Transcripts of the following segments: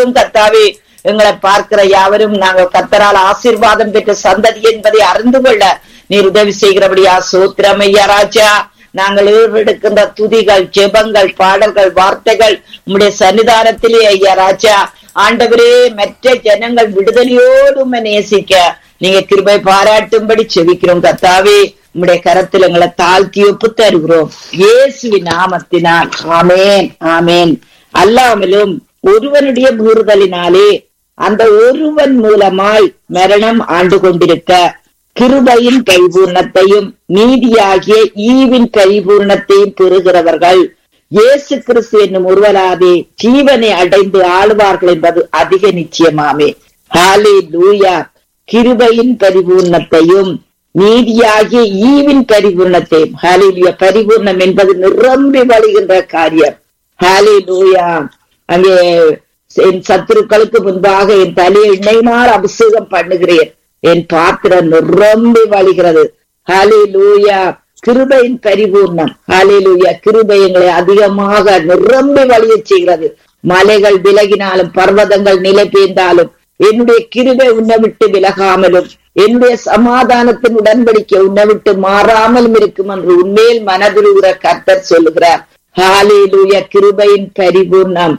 ஸ்தோத்திரிக்கிறோம் கர்த்தாவே எங்களை பார்க்கிற யாவரும் நாங்கள் கத்தரால் ஆசீர்வாதம் பெற்ற சந்ததி என்பதை அறிந்து கொள்ள நீர் உதவி செய்கிறபடியா சோத்திரம் ஐயா ராஜா நாங்கள் ஈடுபடுக்கின்ற துதிகள் ஜெபங்கள் பாடல்கள் வார்த்தைகள் உம்முடைய சன்னிதானத்திலே ஐயா ராஜா ஆண்டவரே மற்ற ஜனங்கள் விடுதலையோடு உம்மை நேசிக்க நீங்க கிருபை பாராட்டும்படி செவிக்கிறோம் கத்தாவே உம்முடைய கரத்தில் எங்களை தாழ்த்தி ஒப்பு தருகிறோம் இயேசுவின் நாமத்தினால் ஆமேன் ஆமேன் அல்லாமலும் ஒருவனுடைய மீறுதலினாலே அந்த ஒருவன் மூலமாய் மரணம் ஆண்டு கொண்டிருக்க கிருபையின் பரிபூர்ணத்தையும் நீதியாகிய ஈவின் பரிபூர்ணத்தையும் பெறுகிறவர்கள் இயேசு கிறிஸ்து என்னும் ஒருவராதே ஜீவனை அடைந்து ஆளுவார்கள் என்பது அதிக நிச்சயமாமே ஹாலே லூயா கிருபையின் பரிபூர்ணத்தையும் நீதியாகிய ஈவின் பரிபூர்ணத்தையும் ஹாலேலுயா பரிபூர்ணம் என்பது நிரம்பி வழிகின்ற காரியம் ஹாலே லூயா அங்கே என் சத்துருக்களுக்கு முன்பாக என் தலையை எண்ணெயினால் அபிஷேகம் பண்ணுகிறேன் என் பாத்திரம் நிரம்பி வழிகிறது ஹாலே லூயா கிருபையின் பரிபூர்ணம் ஹாலே லூயா கிருபை எங்களை அதிகமாக நிரம்பி வழிய செய்கிறது மலைகள் விலகினாலும் பர்வதங்கள் நிலை பெய்ந்தாலும் என்னுடைய கிருபை உன்னை விட்டு விலகாமலும் என்னுடைய சமாதானத்தின் உடன்படிக்கை உன்னை விட்டு மாறாமலும் இருக்கும் என்று உண்மையில் மனதிருகிற கர்த்தர் சொல்லுகிறார் ஹாலேலூயா கிருபையின் பரிபூர்ணம்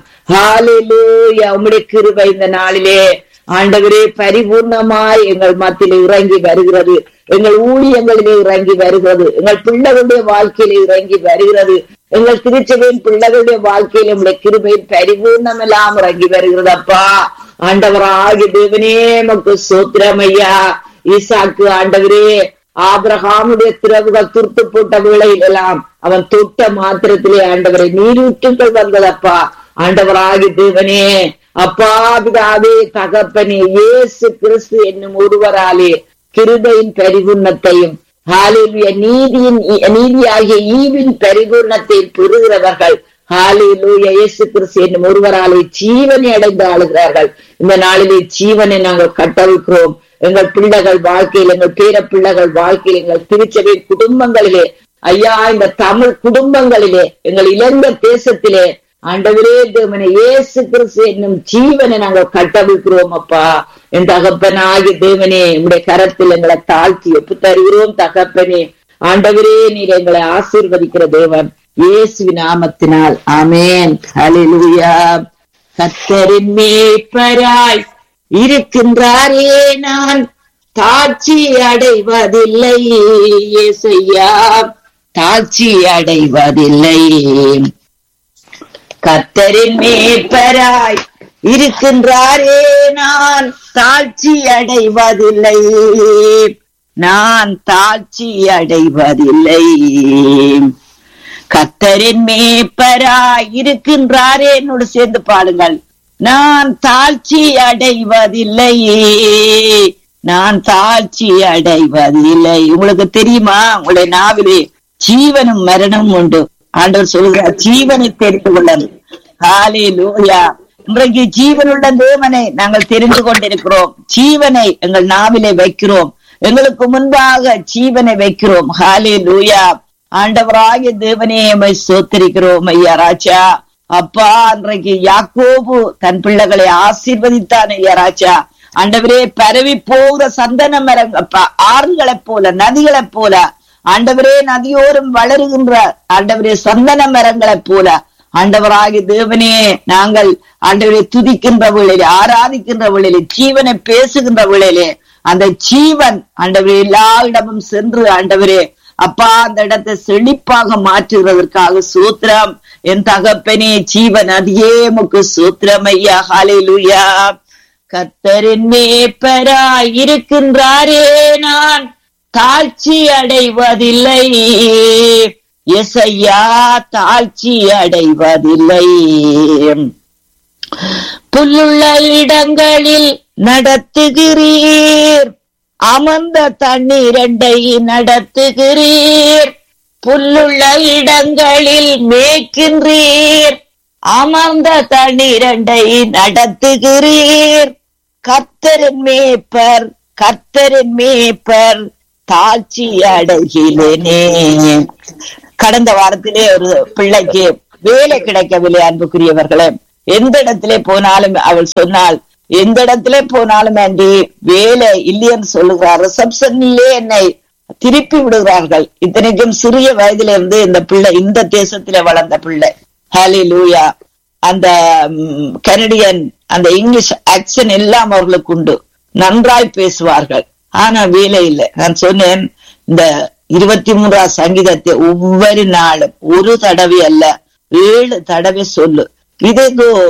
ஹாலேலூயா உம்முடைய கிருபை இந்த நாளிலே ஆண்டவரே பரிபூர்ணமாய் எங்கள் மத்தியில இறங்கி வருகிறது எங்கள் ஊழியங்களிலே இறங்கி வருகிறது எங்கள் பிள்ளைகளுடைய வாழ்க்கையில இறங்கி வருகிறது எங்கள் திருச்சபையின் பிள்ளைகளுடைய வாழ்க்கையில உங்களுடைய கிருபையின் பரிபூர்ணம் எல்லாம் இறங்கி வருகிறது அப்பா ஆண்டவராகி தேவனே மக்கு சோத்திரமையா ஈசாக்கு ஆண்டவரே ஆபிரகாமுடைய திறவுகள் துர்த்து போட்ட வேளையில் எல்லாம் அவன் தொட்ட மாத்திரத்திலே ஆண்டவரை நீரூற்றுகள் வந்ததப்பா ஆண்டவராகி தேவனே அப்பா பிதாவே தகப்பனே இயேசு கிறிஸ்து என்னும் ஒருவராலே கிருபையின் பரிபூர்ணத்தையும் ஹாலிலுய நீதியின் நீதியாகிய ஈவின் பரிபூர்ணத்தை பெறுகிறவர்கள் ஹாலிலூய இயேசு கிறிஸ்து என்னும் ஒருவராலே ஜீவனை அடைந்து ஆளுகிறார்கள் இந்த நாளிலே ஜீவனை நாங்கள் கட்டவிக்கிறோம் எங்கள் பிள்ளைகள் வாழ்க்கையில் எங்கள் பேர பிள்ளைகள் வாழ்க்கையில் எங்கள் திருச்சபை குடும்பங்களிலே ஐயா இந்த தமிழ் குடும்பங்களிலே எங்கள் இலங்கை தேசத்திலே ஆண்டவரே தேவனை இயேசு கிறிஸ்து என்னும் ஜீவனை நாங்கள் கட்டவிக்கிறோம் அப்பா என் தகப்பனாகி தேவனே உங்களுடைய கரத்தில் எங்களை தாழ்த்தி ஒப்பு தருகிறோம் தகப்பனே ஆண்டவரே நீர் எங்களை ஆசீர்வதிக்கிற தேவன் இயேசு நாமத்தினால் ஆமேன் ஹalleluya கத்தரின் மேய்ப்பராய் இருக்கின்றாரே நான் தாட்சி அடைவதில்லை ஏசையா தாட்சி அடைவதில்லை கத்தரின் மேய்ப்பராய் இருக்கின்றாரே நான் தாட்சி அடைவதில்லை நான் தாட்சி அடைவதில்லை கத்தரின் மேய்ப்பராய் இருக்கின்றாரே என்னோடு சேர்ந்து பாடுங்கள் நான் தாழ்ச்சி அடைவதில்லை நான் தாழ்ச்சி அடைவதில்லை உங்களுக்கு தெரியுமா உங்களுடைய நாவிலே ஜீவனும் மரணமும் உண்டு ஆண்டவர் சொல்கிறார் ஜீவனை தெரிந்து கொள்ளணும் ஹாலே லூயா இன்றைக்கு ஜீவனுள்ள தேவனை நாங்கள் தெரிந்து கொண்டிருக்கிறோம் ஜீவனை எங்கள் நாவிலே வைக்கிறோம் எங்களுக்கு முன்பாக ஜீவனை வைக்கிறோம் ஹாலே லூயா ஆண்டவராகிய தேவனே எம்மை சோத்திருக்கிறோம் ஐயா ராஜா அப்பா அன்றைக்கு யாக்கோபு தன் பிள்ளைகளை ஆசீர்வதித்தான் ஐயா ராஜா ஆண்டவரே பரவி போகிற சந்தன மரம் ஆறுகளைப் போல நதிகளைப் போல ஆண்டவரே நதியோரம் வளருகின்ற ஆண்டவரே சந்தன மரங்களைப் போல ஆண்டவராகி தேவனே நாங்கள் ஆண்டவரை துதிக்கின்ற வேளையிலே ஆராதிக்கின்ற வேளையிலே ஜீவனை பேசுகின்ற வேளையிலே அந்த ஜீவன் ஆண்டவரே எல்லா இடமும் சென்று ஆண்டவரே அப்பா அந்த இடத்தை செழிப்பாக மாற்றுகிறதற்காக சூத்திரம் என் தகப்பனே ஜீவன் அதியே முக்கு சூத்திரம் ஐயா ஹாலேலுயா கத்தரின் மேப்பராய் இருக்கின்றாரே நான் தாழ்ச்சி அடைவதில்லை எசையா தாழ்ச்சி அடைவதில்லை புல்லுள்ள இடங்களில் நடத்துகிறீர் அமர்ந்த தண்ணீரண்டை நடத்துகிறீர் புல்லுள்ள இடங்களில் மேய்க்கின்றீர் அமர்ந்த தண்ணீரண்டை நடத்துகிறீர் கத்தரின் மேய்ப்பர் கத்தரின் மேய்ப்பர் தாழ்ச்சி அடைகிறேனே கடந்த வாரத்திலே ஒரு பிள்ளைக்கு வேலை கிடைக்கவில்லை அன்புக்குரியவர்களே எந்த இடத்திலே போனாலும் அவள் சொன்னாள் எந்த இடத்திலே போனாலும் ஆண்டி வேலை இல்லையென்று சொல்லுகிறார் ரிசப்ஷனிலே என்னை திருப்பி விடுகிறார்கள் இத்தனைக்கும் சிறிய வயதில இருந்து இந்த பிள்ளை இந்த தேசத்திலே வளர்ந்த பிள்ளை ஹாலி லூயா அந்த கனடியன் அந்த இங்கிலீஷ் ஆக்சன் எல்லாம் அவர்களுக்கு உண்டு நன்றாய் பேசுவார்கள் ஆனா வேலை இல்லை நான் சொன்னேன் இந்த இருபத்தி மூன்றாம் சங்கீதத்தை ஒவ்வொரு நாளும் ஒரு தடவை அல்ல ஏழு தடவை சொல்லு இது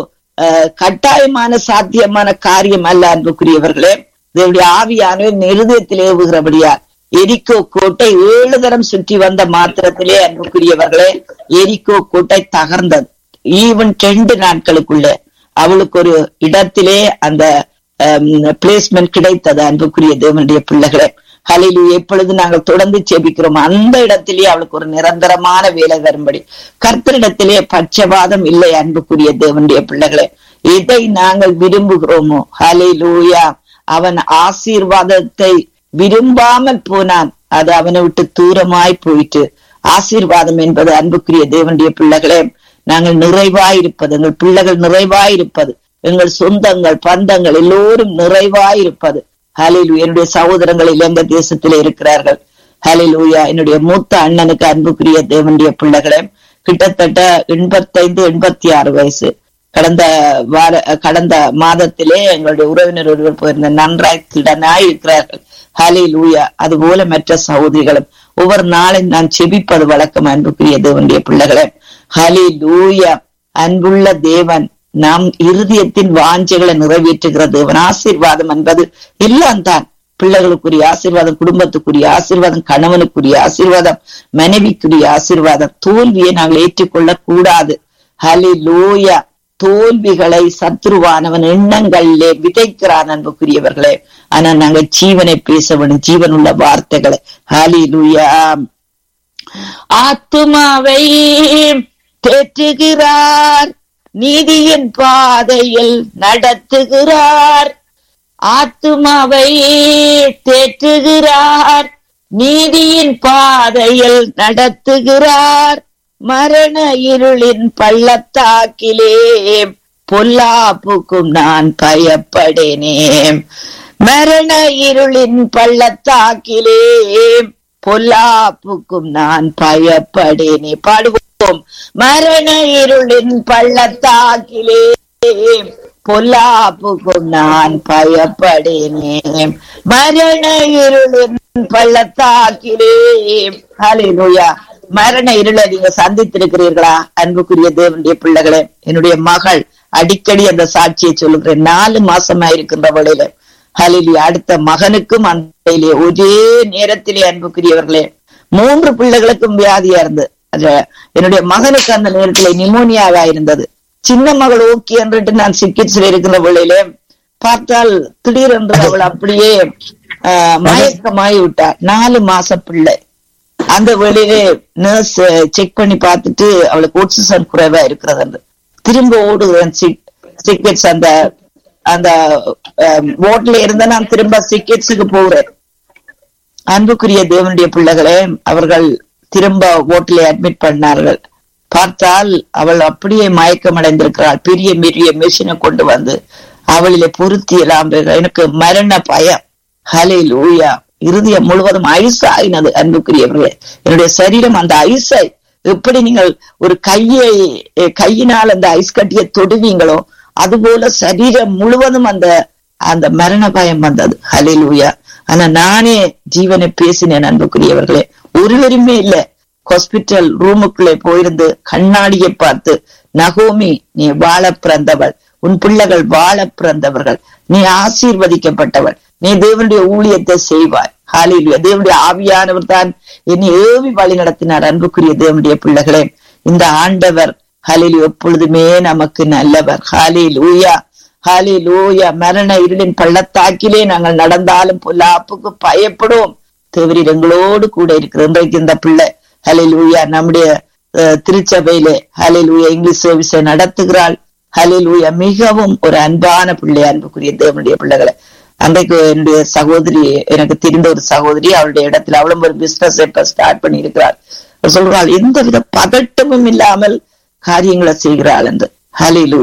கட்டாயமான சாத்தியமான காரியம் அல்ல அன்புக்குரியவர்களே இதனுடைய ஆவியானவர் நிருதயத்தில் ஏவுகிறபடியா எரிக்கோ கோட்டை ஏழு தரம் சுற்றி வந்த மாத்திரத்திலே அன்புக்குரியவர்களே எரிக்கோ கோட்டை தகர்ந்தது ஈவன் ரெண்டு நாட்களுக்குள்ள அவளுக்கு ஒரு இடத்திலே அந்த பிளேஸ்மெண்ட் கிடைத்தது அன்புக்குரிய தேவனுடைய பிள்ளைகளே ஹலிலு எப்பொழுது நாங்கள் தொடர்ந்து செபிக்கிறோம் அந்த இடத்திலே அவளுக்கு ஒரு நிரந்தரமான வேலை வரும்படி கர்த்தரிடத்திலே பட்சவாதம் இல்லை அன்புக்குரிய தேவனுடைய பிள்ளைகளே இதை நாங்கள் விரும்புகிறோமோ ஹலிலூயா அவன் ஆசீர்வாதத்தை விரும்பாமல் போனான் அது அவனை விட்டு தூரமாய் போயிட்டு ஆசீர்வாதம் என்பது அன்புக்குரிய தேவனுடைய பிள்ளைகளே நாங்கள் நிறைவாயிருப்பது எங்கள் பிள்ளைகள் நிறைவாயிருப்பது எங்கள் சொந்தங்கள் பந்தங்கள் எல்லோரும் நிறைவாயிருப்பது ஹலிலு என்னுடைய சகோதரங்கள் இலங்கை தேசத்திலே இருக்கிறார்கள் ஹலிலூயா என்னுடைய மூத்த அண்ணனுக்கு அன்புக்குரிய தேவனுடைய பிள்ளைகளே கிட்டத்தட்ட எண்பத்தைந்து எண்பத்தி ஆறு வயசு கடந்த வார கடந்த மாதத்திலே எங்களுடைய உறவினர் ஒருவர் போயிருந்த நன்றாய் திடனாய் இருக்கிறார்கள் ஹலே லூயா அது போல மற்ற சகோதரிகளும் ஒவ்வொரு நாளும் நான் செபிப்பது வழக்கம் அன்புக்குரிய தேவனுடைய பிள்ளைகளே ஹலே லூயா அன்புள்ள தேவன் நாம் இருதயத்தின் வாஞ்சைகளை நிறைவேற்றுகிற தேவன் ஆசீர்வாதம் என்பது எல்லாம் தான் பிள்ளைகளுக்குரிய ஆசீர்வாதம் குடும்பத்துக்குரிய ஆசீர்வாதம் கணவனுக்குரிய ஆசீர்வாதம் மனைவிக்குரிய ஆசீர்வாதம் தோல்வியை நாங்கள் ஏற்றுக்கொள்ள கூடாது ஹலி லூயா தோல்விகளை சத்ருவானவன் எண்ணங்களிலே விதைக்கிறான் அன்புக்குரியவர்களே ஆனா நாங்க ஜீவனை பேச வேணும் ஜீவன் உள்ள வார்த்தைகளை ஹாலி லூயா ஆத்துமாவை தேற்றுகிறார் நீதியின் பாதையில் நடத்துகிறார் ஆத்துமாவை தேற்றுகிறார் நீதியின் பாதையில் நடத்துகிறார் மரண இருளின் பள்ளத்தாக்கிலே பொல்லாப்புக்கும் நான் பயப்படேனே மரண இருளின் பள்ளத்தாக்கிலே பொல்லாப்புக்கும் நான் பயப்படேனே பாடுவோம் மரண இருளின் பள்ளத்தாக்கிலே பொல்லாப்புக்கும் நான் பயப்படேனே மரண இருளின் பள்ளத்தாக்கிலே ஹalleluya மரண இருளை நீங்க சந்தித்திருக்கிறீர்களா அன்புக்குரிய தேவனுடைய பிள்ளைகளே என்னுடைய மகள் அடிக்கடி அந்த சாட்சியை சொல்லுகிறேன் நாலு மாசமா இருக்கின்ற வழியில ஹலிலி அடுத்த மகனுக்கும் அந்த ஒரே நேரத்திலே அன்புக்குரியவர்களே மூன்று பிள்ளைகளுக்கும் வியாதியா இருந்து என்னுடைய மகனுக்கு அந்த நேரத்துல நிமோனியாவா இருந்தது சின்ன மகள் ஓகே என்றுட்டு நான் சிகிச்சையில் இருக்கிற வேளையிலே பார்த்தால் திடீரென்று அவள் அப்படியே மயக்கமாய் விட்டார் நாலு மாச பிள்ளை அந்த வேளையிலே நர்ஸ் செக் பண்ணி பார்த்துட்டு அவளுக்கு ஆக்சிஜன் குறைவா இருக்கிறது என்று திரும்ப ஓடுகிறேன் சிக்கெட்ஸ் அந்த அந்த ஓட்ல இருந்த நான் திரும்ப சிக்கெட்ஸுக்கு போகிறேன் அன்புக்குரிய தேவனுடைய பிள்ளைகளே அவர்கள் திரும்ப ஓட்டிலே அட்மிட் பண்ணார்கள் பார்த்தால் அவள் அப்படியே மயக்கம் அடைந்திருக்கிறாள் பெரிய பெரிய மிஷினை கொண்டு வந்து அவளிலே பொருத்தி எல்லாம் எனக்கு மரண பயம் ஹலே லூயா இருதயம் முழுவதும் ஐஸ் ஆயினது அன்புக்குரியவர்களே என்னுடைய சரீரம் அந்த ஐஸை எப்படி நீங்கள் ஒரு கையை கையினால் அந்த ஐஸ் கட்டியை தொடுவீங்களோ அதுபோல சரீரம் முழுவதும் அந்த அந்த மரண பயம் வந்தது ஹலே லூயா ஆனா நானே ஜீவனை பேசினேன் அன்புக்குரியவர்களே ஒருவருமே இல்ல ஹாஸ்பிட்டல் ரூமுக்குள்ளே போயிருந்து கண்ணாடியை பார்த்து நகோமி நீ வாழ பிறந்தவள் உன் பிள்ளைகள் வாழ பிறந்தவர்கள் நீ ஆசீர்வதிக்கப்பட்டவள் நீ தேவனுடைய ஊழியத்தை செய்வாய் ஹாலிலுயா தேவனுடைய ஆவியானவர் தான் என்னை ஏவி வழி நடத்தினார் அன்புக்குரிய தேவனுடைய பிள்ளைகளே இந்த ஆண்டவர் ஹலில் எப்பொழுதுமே நமக்கு நல்லவர் ஹாலில் ஊயா ஹாலி லூயா மரண இருளின் பள்ளத்தாக்கிலே நாங்கள் நடந்தாலும் பொல்லாப்புக்கு பயப்படுவோம் தேவரீர் எங்களோடு கூட இருக்கிற இன்றைக்கு இந்த பிள்ளை ஹலே லூயா நம்முடைய திருச்சபையிலே ஹலே லூயா இங்கிலீஷ் சர்வீஸை நடத்துகிறாள் ஹலே லூயா மிகவும் ஒரு அன்பான பிள்ளை அன்புக்குரிய தேவனுடைய பிள்ளைகளை அன்றைக்கு என்னுடைய சகோதரி எனக்கு தெரிந்த ஒரு சகோதரி அவளுடைய இடத்துல அவளும் ஒரு பிசினஸ் இப்ப ஸ்டார்ட் பண்ணி இருக்கிறாள் சொல்றாள் எந்த வித பதட்டமும் இல்லாமல் காரியங்களை செய்கிறாள் என்று ஹலே லூயா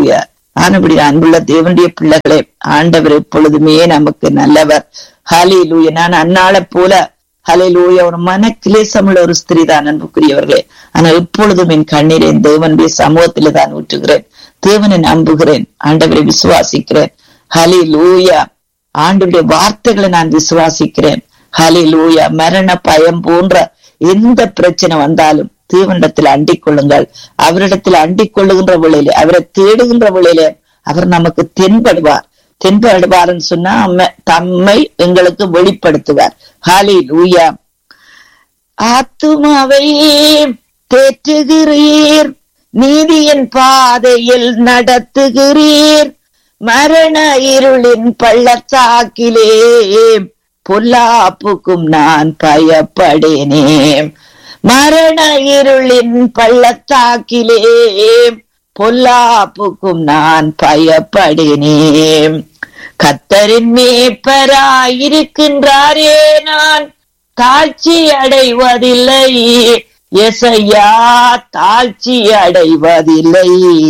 ஆனபடி அன்புள்ள தேவனுடைய பிள்ளைகளே ஆண்டவர் எப்பொழுதுமே நமக்கு நல்லவர் ஹலே லூய நான் அன்னாளை போல ஹலே லூய ஒரு மன கிளேசமுள்ள ஒரு ஸ்திரீ தான் அன்புக்குரியவர்களே ஆனால் எப்பொழுதும் என் கண்ணீரை என் தேவனுடைய சமூகத்திலே தான் ஊற்றுகிறேன் தேவனை நம்புகிறேன் ஆண்டவரை விசுவாசிக்கிறேன் ஹலே லூயா ஆண்டவருடைய வார்த்தைகளை நான் விசுவாசிக்கிறேன் ஹலே லூயா மரண பயம் போன்ற எந்த பிரச்சனை வந்தாலும் தேவனிடத்தில் அண்டிக் கொள்ளுங்கள் அவரிடத்தில் அண்டிக் கொள்ளுகின்ற வேளையிலே அவரை தேடுகின்ற வேளையிலே அவர் நமக்கு தென்படுவார் தென்படுவார்னு சொன்னா அம்ம- தம்மை எங்களுக்கு வெளிப்படுத்துவார் ஹாலே லூயா ஆத்துமாவை தேற்றுகிறீர் நீதியின் பாதையில் நடத்துகிறீர் மரண இருளின் பள்ளத்தாக்கிலே பொல்லாப்புக்கும் நான் பயப்படேனே மரண இருளின் பள்ளத்தாக்கிலே பொல்லாப்புக்கும் நான் பயப்படேனே கத்தரின் மேய்ப்பராயிருக்கின்றாரே நான் தாழ்ச்சி அடைவதில்லை எசையா தாழ்ச்சி அடைவதில்லை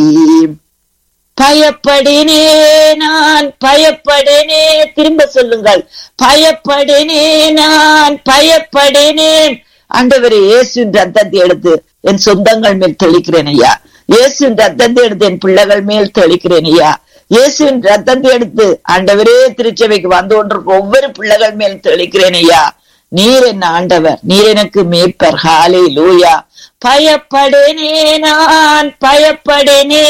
பயப்படேனே நான் பயப்படேனே திரும்ப சொல்லுங்கள் பயப்படேனே நான் பயப்படேனே ஆண்டவரே இயேசுவின் ரத்தத்தை எடுத்து என் சொந்தங்கள் மேல் தெளிக்கிறேன் ஐயா இயேசுவின் ரத்தத்தை எடுத்து என் பிள்ளைகள் மேல் தெளிக்கிறேன் ஐயா இயேசுவின் ரத்தத்தை எடுத்து ஆண்டவரே திருச்சபைக்கு வந்து கொண்டிருக்க ஒவ்வொரு பிள்ளைகள் மேல் தெளிக்கிறேன் ஐயா நீர் என்ன ஆண்டவர் நீர் எனக்கு மேய்ப்பர் ஹாலே லூயா பயப்படேனே நான் பயப்படேனே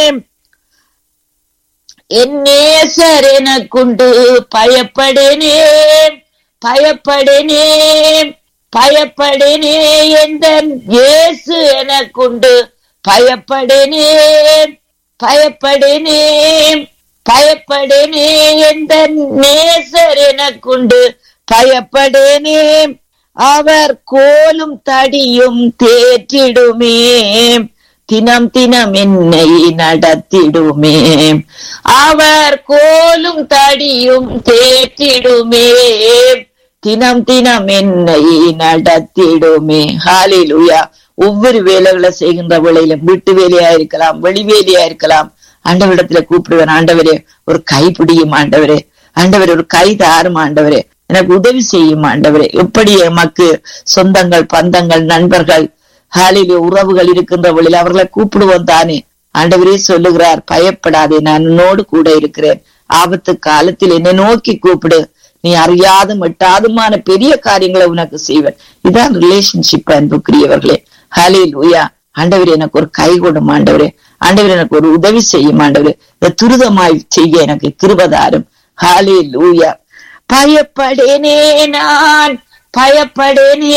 என் நேசர் எனக்குண்டு பயப்படேனே பயப்படேனே பயப்படேனே எந்த இயேசு எனக்குண்டு பயப்படேனே பயப்படேனே பயப்படேனே எந்த நேசர் எனக்குண்டு பயப்படேனே அவர் கோலும் தடியும் தேற்றிடுமே தினம் தினம் என்னை நடத்திடுமே அவர் கோலும் தடியும் தேற்றிடுமே தினம் தினம் என்னை நடத்திடுமே ஹாலிலுயா ஒவ்வொரு வேலைகளை செய்கின்ற வேலையிலும் வீட்டு வேலையா இருக்கலாம் வெளி வேலையா இருக்கலாம் ஆண்டவரிடத்துல கூப்பிடுவேன் ஆண்டவரே ஒரு கை பிடியும் ஆண்டவரே ஆண்டவரே ஒரு கை தாரும் ஆண்டவரே எனக்கு உதவி செய்யும் ஆண்டவரே எப்படி எமக்கு சொந்தங்கள் பந்தங்கள் நண்பர்கள் ஹாலிலே உறவுகள் இருக்கின்ற வழியில் அவர்களை கூப்பிடுவோம் தானே ஆண்டவரே சொல்லுகிறார் பயப்படாதே நான் உன்னோடு கூட இருக்கிறேன் ஆபத்து காலத்தில் என்னை நோக்கி கூப்பிடு நீ அறியாதும் எட்டாதுமான பெரிய காரியங்களை உனக்கு செய்வேன் இதான் ரிலேஷன்ஷிப் அன்புக்குரியவர்களே ஹாலில் உயா ஆண்டவர் எனக்கு ஒரு கை கொடும் ஆண்டவரே ஆண்டவர் எனக்கு ஒரு உதவி செய்யும் ஆண்டவரே இதை துரிதமாய் செய்ய எனக்கு கிருபதாரும் ஹாலில் ஊயா பயப்படேனே நான் பயப்படேனே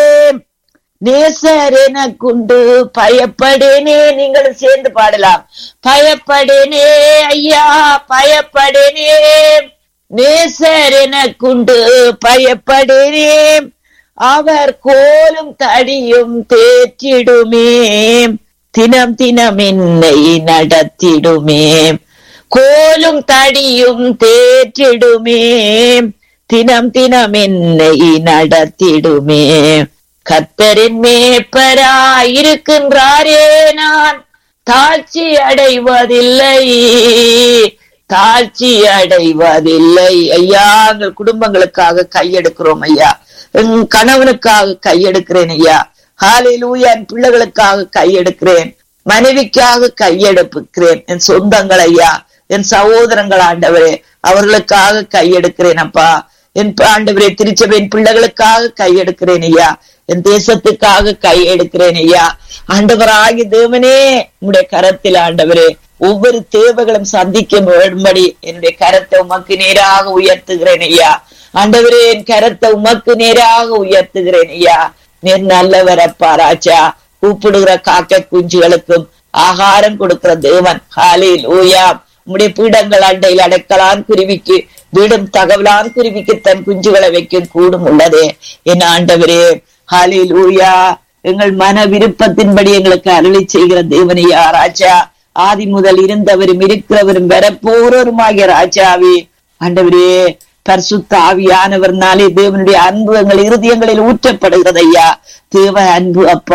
நேசர் எனக்குண்டு பயப்படேனே நீங்களும் சேர்ந்து பாடலாம் பயப்படேனே ஐயா பயப்படேனே நேசர் எனக்குண்டு பயப்படேனே அவர் கோலும் தடியும் தேற்றிடுமே தினம் தினம் என்னை நடத்திடுமே கோலும் தடியும் தேற்றிடுமே தினம் தினம் என்னை நடத்திடுமே கத்தரின் மேய்ப்பராயிருக்கின்றாரே நான் தாழ்ச்சி அடைவதில்லை தாழ்ச்சி அடைவதில்லை ஐயா எங்கள் குடும்பங்களுக்காக கையெடுக்கிறோம் ஐயா என் கணவனுக்காக கையெடுக்கிறேன் ஐயா ஹாலிலூயா என் பிள்ளைகளுக்காக கையெடுக்கிறேன் மனைவிக்காக கையெடுப்புக்கிறேன் என் சொந்தங்கள் ஐயா என் சகோதரங்கள் ஆண்டவரே அவர்களுக்காக கையெடுக்கிறேன் அப்பா என் ஆண்டவரே திருச்சபையின் பிள்ளைகளுக்காக கையெடுக்கிறேன் ஐயா என் தேசத்துக்காக கையெடுக்கிறேன் ஐயா ஆண்டவராகி தேவனே உடைய கரத்தில் ஆண்டவரே ஒவ்வொரு தேவைகளும் சந்திக்க வேண்டும்படி என்னுடைய கரத்தை உமக்கு நேராக உயர்த்துகிறேன் ஐயா ஆண்டவரே என் கரத்தை உமக்கு நேராக உயர்த்துகிறேன் ஐயா நீர் நல்லவரப்பா ராஜா கூப்பிடுகிற காக்க குஞ்சுகளுக்கும் ஆகாரம் கொடுக்கிற தேவன் ஹாலில் ஊயா உம்முடைய பீடங்கள் அண்டையில் அடைக்கலான் குருவிக்கு வீடும் தகவலான் குருவிக்கு தன் குஞ்சுகளை வைக்கும் கூடும் உள்ளதே என் ஆண்டவரே ஹாலில் ஊயா எங்கள் மன விருப்பத்தின்படி எங்களுக்கு அருளி செய்கிற தேவனையா ராஜா ஆதி முதல் இருந்தவரும் இருக்கிறவரும் வரப்போறவருமாகிய ராஜாவே ஆண்டவரே பரிசுத்த ஆவியானவர்னாலே தேவனுடைய அன்பு எங்கள் இருதயங்களில் ஊற்றப்படுகிறது ஐயா தேவ அன்பு அப்பா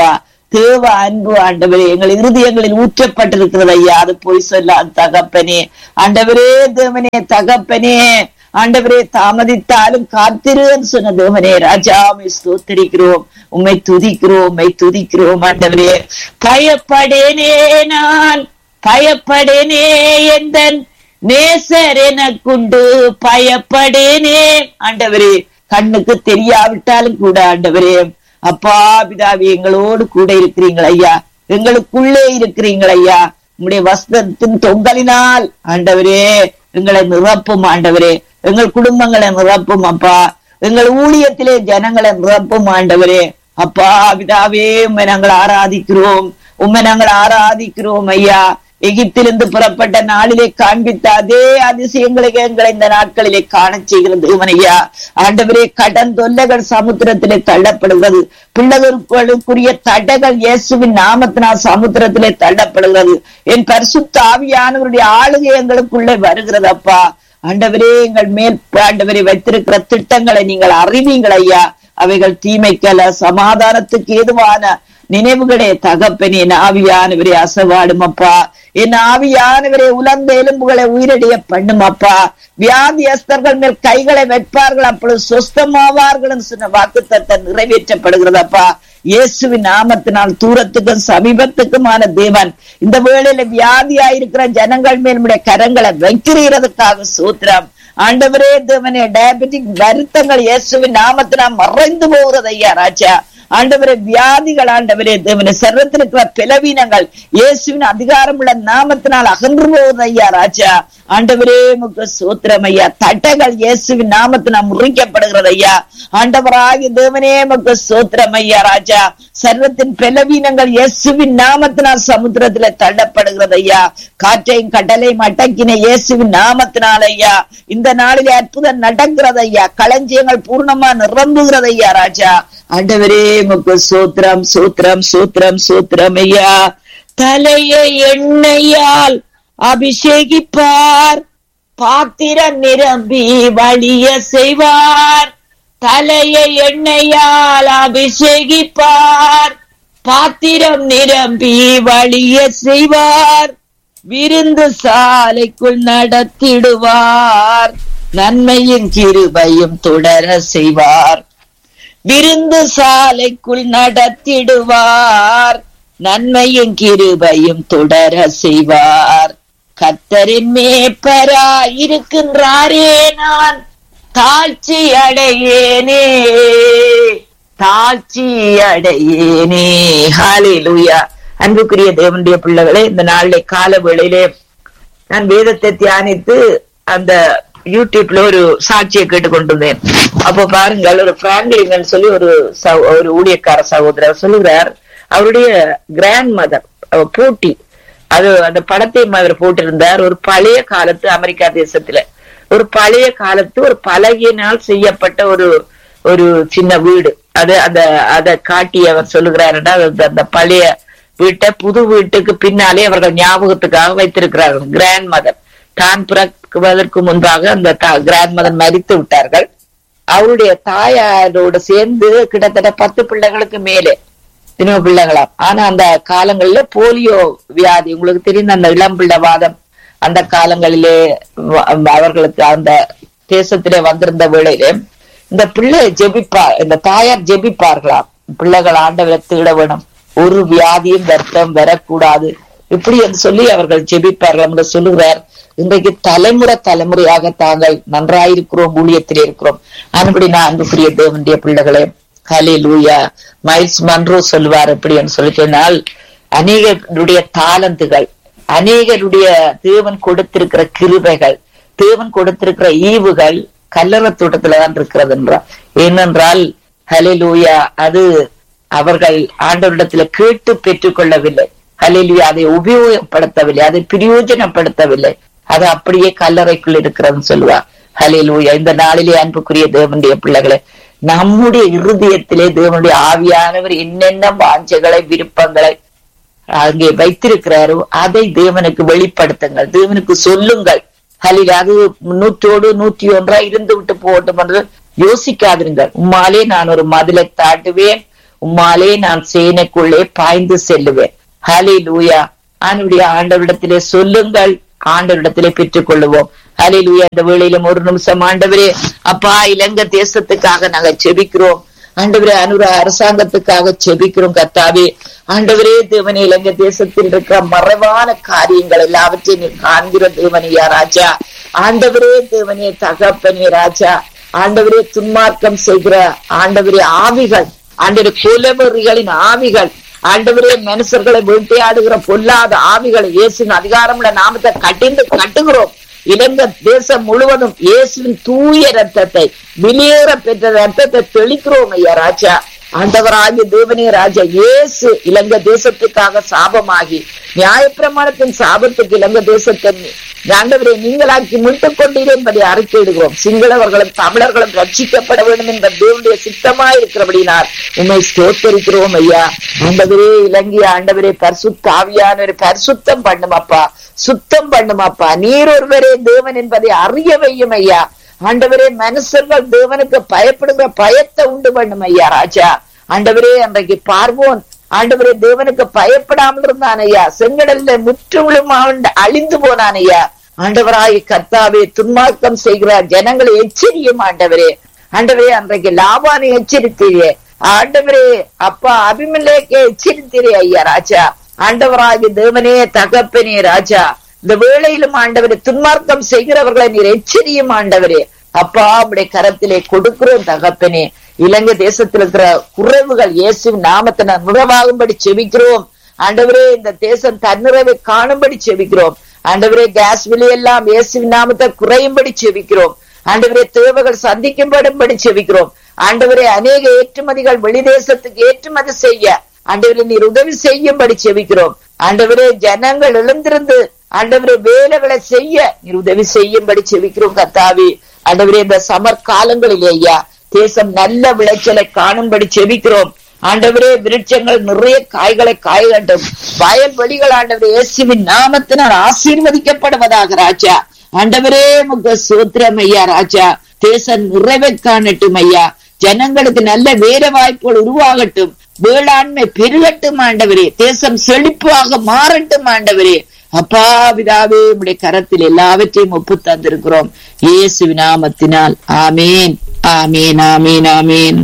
தேவ அன்பு ஆண்டவரே எங்கள் இருதயங்களில் ஊற்றப்பட்டிருக்கிறது ஐயா அது பொய் சொல்லாத தகப்பனே ஆண்டவரே தேவனே தகப்பனே ஆண்டவரே தாமதித்தாலும் காத்திருன்னு சொன்ன தேவனே ராஜாமை ஸ்தோத்தரிக்கிறோம் உம்மை துதிக்கிறோம் உம்மை துதிக்கிறோம் ஆண்டவரே பயப்படேனே நான் பயப்படேனே எந்தன் நேசர் எனக்குண்டு பயப்படேனே ஆண்டவரே கண்ணுக்கு தெரியாவிட்டாலும் கூட ஆண்டவரே அப்பா பிதாவி எங்களோடு கூட இருக்கிறீங்கள் ஐயா எங்களுக்குள்ளே இருக்கிறீங்கள் ஐயா உம்முடைய வஸ்திரத்தின் தொங்கலினால் ஆண்டவரே எங்களை நிரப்பும் ஆண்டவரே எங்கள் குடும்பங்களை நிரப்பும் அப்பா எங்கள் ஊழியத்திலே ஜனங்களை நிரப்பும் ஆண்டவரே அப்பா பிதாவே உண்மை நாங்கள் ஆராதிக்கிறோம் உண்மை நாங்கள் ஆராதிக்கிறோம் ஐயா எகிப்திலிருந்து புறப்பட்ட நாளிலே காண்பித்த அதே அதிசயங்களை எங்களை இந்த நாட்களிலே காண செய்கிறது தேவனையா ஆண்டவரே கடன் தொல்லைகள் சமுத்திரத்திலே தள்ளப்படுகிறது பிள்ளைகளுக்குரிய தடைகள் இயேசுவின் நாமத்தினால் சமுத்திரத்திலே தள்ளப்படுகிறது என் பரிசுத்த ஆவியானவருடைய ஆளுகை எங்களுக்குள்ளே வருகிறது அப்பா ஆண்டவரே எங்கள் மேல் ஆண்டவரை வைத்திருக்கிற திட்டங்களை நீங்கள் அறிவீங்கள் ஐயா அவைகள் தீமைக்கல சமாதானத்துக்கு ஏதுவான நினைவுகளே தகப்பன் என் ஆவியானவரே அசவாடும் அப்பா என் ஆவியானவரே உலர்ந்த எலும்புகளை உயிரடைய பண்ணும் அப்பா வியாதியஸ்தர்கள் மேல் கைகளை வைப்பார்கள் அப்பொழுது சொஸ்தமாவார்கள் சொன்ன வாக்கு தத்தம் நிறைவேற்றப்படுகிறது அப்பா இயேசுவின் நாமத்தினால் தூரத்துக்கும் சமீபத்துக்குமான தேவன் இந்த வேளையில வியாதியாயிருக்கிற ஜனங்கள் மேல் உடைய கரங்களை வைக்கிறதுக்காக சூத்திரம் ஆண்டவரே தேவனே டயபெட்டிக் வருத்தங்கள் இயேசுவின் நாமத்தினால் மறைந்து போகிறது ஐயா ராஜா ஆண்டவரே வியாதிகள் ஆண்டவரே தேவனே சர்வத்தில் இருக்கிற பிளவீனங்கள் இயேசுவின் அதிகாரம் உள்ள நாமத்தினால் அகன்று போவது ஐயா ராஜா ஆண்டவரே முக்க சூத்திரம் ஐயா தட்டைகள் இயேசுவின் நாமத்தினால் முறிக்கப்படுகிறது ஐயா ஆண்டவராகி தேவனே முக்க சூத்திரம் ஐயா ராஜா சர்வத்தின் பிளவீனங்கள் இயேசுவின் நாமத்தினால் சமுத்திரத்துல தள்ளப்படுகிறது ஐயா காற்றையும் கடலையும் அடக்கின இயேசுவின் நாமத்தினால் ஐயா இந்த நாளிலே அற்புதம் நடக்கிறது ஐயா களஞ்சியங்கள் பூர்ணமா நிரம்புகிறது ஐயா ராஜா ஆண்டவரே முக்கு சூத்திரம் சூத்திரம் சூத்திரம் சூத்திரம் ஐயா தலையை எண்ணெயால் அபிஷேகிப்பார் பாத்திரம் நிரம்பி வழிய செய்வார் தலையை எண்ணெயால் அபிஷேகிப்பார் பாத்திரம் நிரம்பி வழிய செய்வார் விருந்து சாலைக்குள் நடத்திடுவார் நன்மையும் கிருபையும் தொடர செய்வார் விருந்து சாலைக்குள் நடத்திடுவார் நன்மையும் கிருபையும் தொடர செய்வார் கத்தரின் மேப்பரா இருக்கின்றாரே நான் தாழ்ச்சி அடையேனே தாழ்ச்சி அடையேனே ஹாலேலூயா அன்புக்குரிய தேவனுடைய பிள்ளைகளே இந்த நாளிலே கால வேளையிலே நான் வேதத்தை தியானித்து அந்த யூடியூப்ல ஒரு சாட்சியை கேட்டுக்கொண்டிருந்தேன் அப்போ பாருங்கள் ஒரு பிராங்கிலிங்கன்னு சொல்லி ஒரு ஒரு ஊழியக்கார சகோதரர் சொல்லுகிறார் அவருடைய கிராண்ட் மதர் போட்டி அது அந்த படத்தை அவர் போட்டிருந்தார் ஒரு பழைய காலத்து அமெரிக்கா தேசத்துல ஒரு பழைய காலத்து ஒரு பலகையினால் செய்யப்பட்ட ஒரு ஒரு சின்ன வீடு அது அந்த அதை காட்டி அவர் சொல்லுகிறாருன்னா அந்த பழைய வீட்டை புது வீட்டுக்கு பின்னாலே அவர்கள் ஞாபகத்துக்காக வைத்திருக்கிறார்கள் கிராண்ட் மதர் தான் பிறக்குவதற்கு முன்பாக அந்த கிராண்ட் மதர் மறித்து விட்டார்கள் அவருடைய தாயாரோடு சேர்ந்து கிட்டத்தட்ட பத்து பிள்ளைகளுக்கு மேலே சின்ன பிள்ளைகளாம் ஆனா அந்த காலங்கள்ல போலியோ வியாதி உங்களுக்கு தெரிந்த அந்த இளம்பிள்ளவாதம் அந்த காலங்களிலே அவர்களுக்கு அந்த தேசத்திலே வந்திருந்த வேளையிலே இந்த பிள்ளை ஜெபிப்பார் இந்த தாயார் ஜெபிப்பார்களாம் பிள்ளைகள் ஆண்டவரை தேட வேணும் ஒரு வியாதியும் வருத்தம் வரக்கூடாது இப்படி என்று சொல்லி அவர்கள் ஜெபிப்பார்கள் என்று சொல்லுகிறார் இன்றைக்கு தலைமுறை தலைமுறையாக தாங்கள் நன்றாயிருக்கிறோம் ஊழியத்திலே இருக்கிறோம் அன்படி நான் அன்புக்குரிய தேவனுடைய பிள்ளைகளே ஹலே லூயா மைல்ஸ் மன்றோ சொல்லுவார் எப்படி என்று சொல்லி சொன்னால் அநேகருடைய தாளந்துகள் அநேகருடைய தேவன் கொடுத்திருக்கிற கிருபைகள் தேவன் கொடுத்திருக்கிற ஈவுகள் கல்லற தோட்டத்துலதான் இருக்கிறது என்றார் ஏனென்றால் ஹலே லூயா அது அவர்கள் ஆண்டவரிடத்துல கேட்டு பெற்றுக் கொள்ளவில்லை ஹலிலியா அதை உபயோகப்படுத்தவில்லை அதை பிரயோஜனப்படுத்தவில்லை அது அப்படியே கல்லறைக்குள் இருக்கிறதுன்னு சொல்லுவா ஹலிலூயா இந்த நாளிலே அன்புக்குரிய தேவனுடைய பிள்ளைகளை நம்முடைய இருதயத்திலே தேவனுடைய ஆவியானவர் என்னென்ன வாஞ்சைகளை விருப்பங்களை அங்கே வைத்திருக்கிறாரோ அதை தேவனுக்கு வெளிப்படுத்துங்கள் தேவனுக்கு சொல்லுங்கள் ஹலில் அது நூற்றோடு நூற்றி ஒன்றா இருந்து விட்டு போகட்டும் என்று யோசிக்காதிருங்கள் உம்மாலே நான் ஒரு மதிலை தாட்டுவேன் உம்மாலே நான் சேனைக்குள்ளே பாய்ந்து செல்லுவேன் ஹலே லூயா ஆண்டுடைய ஆண்டவரிடத்திலே சொல்லுங்கள் ஆண்டவரிடத்திலே பெற்றுக் கொள்ளுவோம் ஹலே லூயா இந்த வேளையிலும் ஒரு நிமிஷம் ஆண்டவரே அப்பா இலங்கை தேசத்துக்காக நாங்க செபிக்கிறோம் ஆண்டவரே அனுர அரசாங்கத்துக்காக செபிக்கிறோம் கத்தாவே ஆண்டவரே தேவனே இலங்கை தேசத்தில் இருக்கிற மறைவான காரியங்கள் எல்லாவற்றையும் நீ காண்கிற தேவனையா ராஜா ஆண்டவரே தேவனே தகப்பனே ராஜா ஆண்டவரே துன்மார்க்கம் செய்கிற ஆண்டவரே ஆவிகள் ஆண்டவரே குலவெறிகளின் ஆவிகள் ஆண்டவரே மனுஷர்களை வேட்டையாடுகிற பொல்லாத ஆவிகளை இயேசுவின் அதிகாரமுள்ள நாமத்தை கட்டிந்து கட்டுகிறோம் இலங்கை தேசம் முழுவதும் இயேசுவின் தூய ரத்தத்தை வெளியேற பெற்ற ரத்தத்தை தெளிக்கிறோம் ஐயா ராஜா ஆண்டவராகிய தேவனே ராஜா இயேசு இலங்கை தேசத்துக்காக சாபமாகி நியாயப்பிரமாணத்தின் சாபத்துக்கு இலங்கை தேசத்தை ஆண்டவரை நீங்களாக்கி மீட்டுக் கொண்டீர் என்பதை அறிக்கையிடுகிறோம் சிங்களவர்களும் தமிழர்களும் ரட்சிக்கப்பட வேண்டும் என்ற தேவனுடைய சித்தமாய் இருக்கிறபடினார் உண்மை ஸ்தோத்தரிக்கிறோம் ஐயா ஆண்டவரே இலங்கை ஆண்டவரே பரிசுத்த ஆவியானவரை பரிசுத்தம் பண்ணுமப்பா சுத்தம் பண்ணுமப்பா நீர் ஒருவரே தேவன் என்பதை அறிய வையும் ஐயா ஆண்டவரே மனுஷர்கள் தேவனுக்கு பயப்படுகிற பயத்தை உண்டு பண்ணும் ஐயா ராஜா ஆண்டவரே அன்றைக்கு பார்வோன் ஆண்டவரே தேவனுக்கு பயப்படாமல் இருந்தான் ஐயா செங்கடல்ல முற்றுமுழும் அவன் அழிந்து போனான் ஐயா ஆண்டவராய் கர்த்தாவே துன்மார்க்கம் செய்கிறார் ஜனங்களை எச்சரியும் ஆண்டவரே ஆண்டவரே அன்றைக்கு லாபானை எச்சரித்தீரே ஆண்டவரே அப்பா அபிமலேக்கே எச்சரித்தீரே ஐயா ராஜா ஆண்டவராகி தேவனே தகப்பனே ராஜா இந்த வேளையிலும் ஆண்டவரே துன்மார்க்கம் செய்கிறவர்களை நீர் எச்சரியும் ஆண்டவரே அப்பா உடைய கரத்திலே கொடுக்கிறோம் தகப்பனே இலங்கை தேசத்தில் இருக்கிற குறைவுகள் இயேசுவின் நாமத்தை நான் நிறைவாகும்படி செபிக்கிறோம் ஆண்டவரே இந்த தேசம் தன்னிறைவை காணும்படி செபிக்கிறோம் ஆண்டவரே கேஸ் விலையெல்லாம் இயேசுவின் நாமத்தை குறையும்படி செபிக்கிறோம் ஆண்டவரே தேவைகள் சந்திக்கும்படும்படி செபிக்கிறோம் ஆண்டவரே அநேக ஏற்றுமதிகள் வெளிதேசத்துக்கு ஏற்றுமதி செய்ய ஆண்டவரே நீர் உதவி செய்யும்படி செபிக்கிறோம் ஆண்டவரே ஜனங்கள் எழுந்திருந்து ஆண்டவரே வேலைகளை செய்ய நீர் உதவி செய்யும்படி செபிக்கிறோம் கத்தாவி ஆண்டவரே இந்த சமர் காலங்களில் ஐயா தேசம் நல்ல விளைச்சலை காணும்படி செபிக்கிறோம் ஆண்டவரே விருட்சங்கள் நிறைய காய்களை காய்கட்டும் வயல்வெளிகள் ஆண்டவரே இயேசுவின் நாமத்தினால் ஆசீர்வதிக்கப்படுவதாக ராஜா ஆண்டவரே முக சூத்திரம் ஐயா ராஜா தேசம் நிறைவை காணட்டும் ஐயா ஜனங்களுக்கு நல்ல வேற வாய்ப்புகள் உருவாகட்டும் வேளாண்மை பெருகட்டும் ஆண்டவரே தேசம் செழிப்பாக மாறட்டும் ஆண்டவரே அப்பா பிதாவே உடைய கரத்தில் எல்லாவற்றையும் ஒப்பு தந்திருக்கிறோம் இயேசு நாமத்தினால் ஆமேன் ஆமேன் ஆமேன் ஆமேன்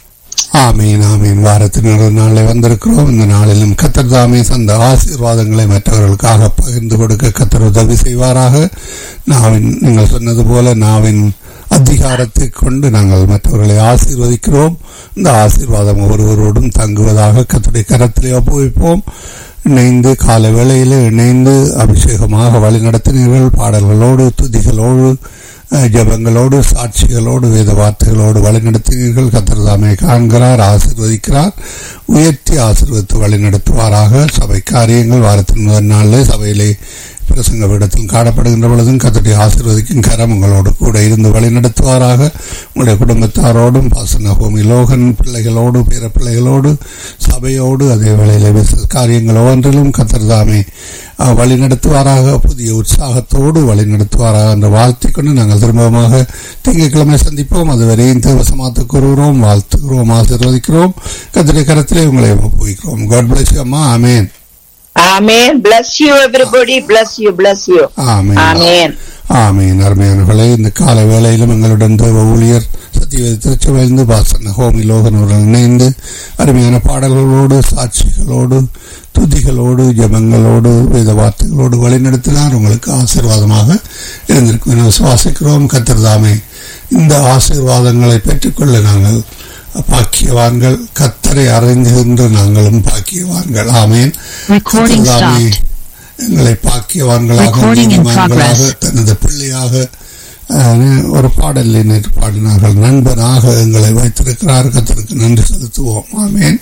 ஆமீன் ஆமீன் வாரத்தின் ஒரு நாளில் வந்திருக்கிறோம் இந்த நாளிலும் கத்தர் தாமே அந்த ஆசீர்வாதங்களை மற்றவர்களுக்காக பகிர்ந்து கொடுக்க கத்தர் உதவி செய்வாராக நாவின் நீங்கள் சொன்னது போல நாவின் அதிகாரத்தை கொண்டு நாங்கள் மற்றவர்களை ஆசீர்வதிக்கிறோம் இந்த ஆசீர்வாதம் ஒருவரோடும் தங்குவதாக கத்துடைய கரத்திலே ஒப்புவிப்போம் இணைந்து கால வேளையிலே இணைந்து அபிஷேகமாக வழிநடத்தினீர்கள் பாடல்களோடு துதிகளோடு ஜபங்களோடு சாட்சிகளோடு வேத வார்த்தைகளோடு வழிநடத்தினீர்கள் கத்திரதாமே காண்கிறார் ஆசிர்வதிக்கிறார் உயர்த்தி ஆசிர்வதித்து வழிநடத்துவாராக சபை காரியங்கள் வாரத்தின் முதல் நாளில் சபையிலே பிரசங்க விடத்தில் காணப்படுகின்ற பொழுதும் கத்தடி ஆசிர்வதிக்கும் கரம் உங்களோடு கூட இருந்து வழிநடத்துவாராக உங்களுடைய குடும்பத்தாரோடும் பாசன ஹோமி லோகன் பிள்ளைகளோடு பிற பிள்ளைகளோடு சபையோடு அதே வேளையிலே காரியங்கள் ஒவ்வொன்றிலும் கத்தர்தாமே வழி நடத்துவாராக புதிய உற்சாகத்தோடு வழி நடத்துவாராக என்று வாழ்த்திக் கொண்டு நாங்கள் திரும்பமாக திங்கட்கிழமை சந்திப்போம் அதுவரையும் தேவசமாத்து கூறுகிறோம் வாழ்த்துகிறோம் ஆசீர்வதிக்கிறோம் கத்திரை கரத்திலே உங்களை ஒப்புவிக்கிறோம் காட் பிளஸ் அம்மா amen amen bless you everybody bless you bless you amen amen ஆமீன் அருமையானவர்களே இந்த கால வேளையிலும் எங்களுடன் தேவ ஊழியர் சத்தியவதி திருச்சபையிலிருந்து பாசன ஹோமி லோகனுடன் இணைந்து அருமையான பாடல்களோடு சாட்சிகளோடு துதிகளோடு ஜபங்களோடு வேத வார்த்தைகளோடு வழிநடத்தினார் உங்களுக்கு ஆசீர்வாதமாக இருந்திருக்கும் என விசுவாசிக்கிறோம் கத்திரதாமே இந்த ஆசீர்வாதங்களை பெற்றுக்கொள்ள நாங்கள் பாக்கியவான்கள் கத்தரை அறிந்துகின்ற நாங்களும் பாக்கியவான்கள் ஆமேன் Recording கர்த்தர்தாமே stopped. எங்களை பாக்கியவான்களாக Recording in நீதிமான்களாக progress. தனது பிள்ளையாக அஹ், ஒரு பாடலில் நேற்று பாடினார்கள் நண்பனாக எங்களை வைத்திருக்கிறார் கத்தருக்கு நன்றி செலுத்துவோம் ஆமேன்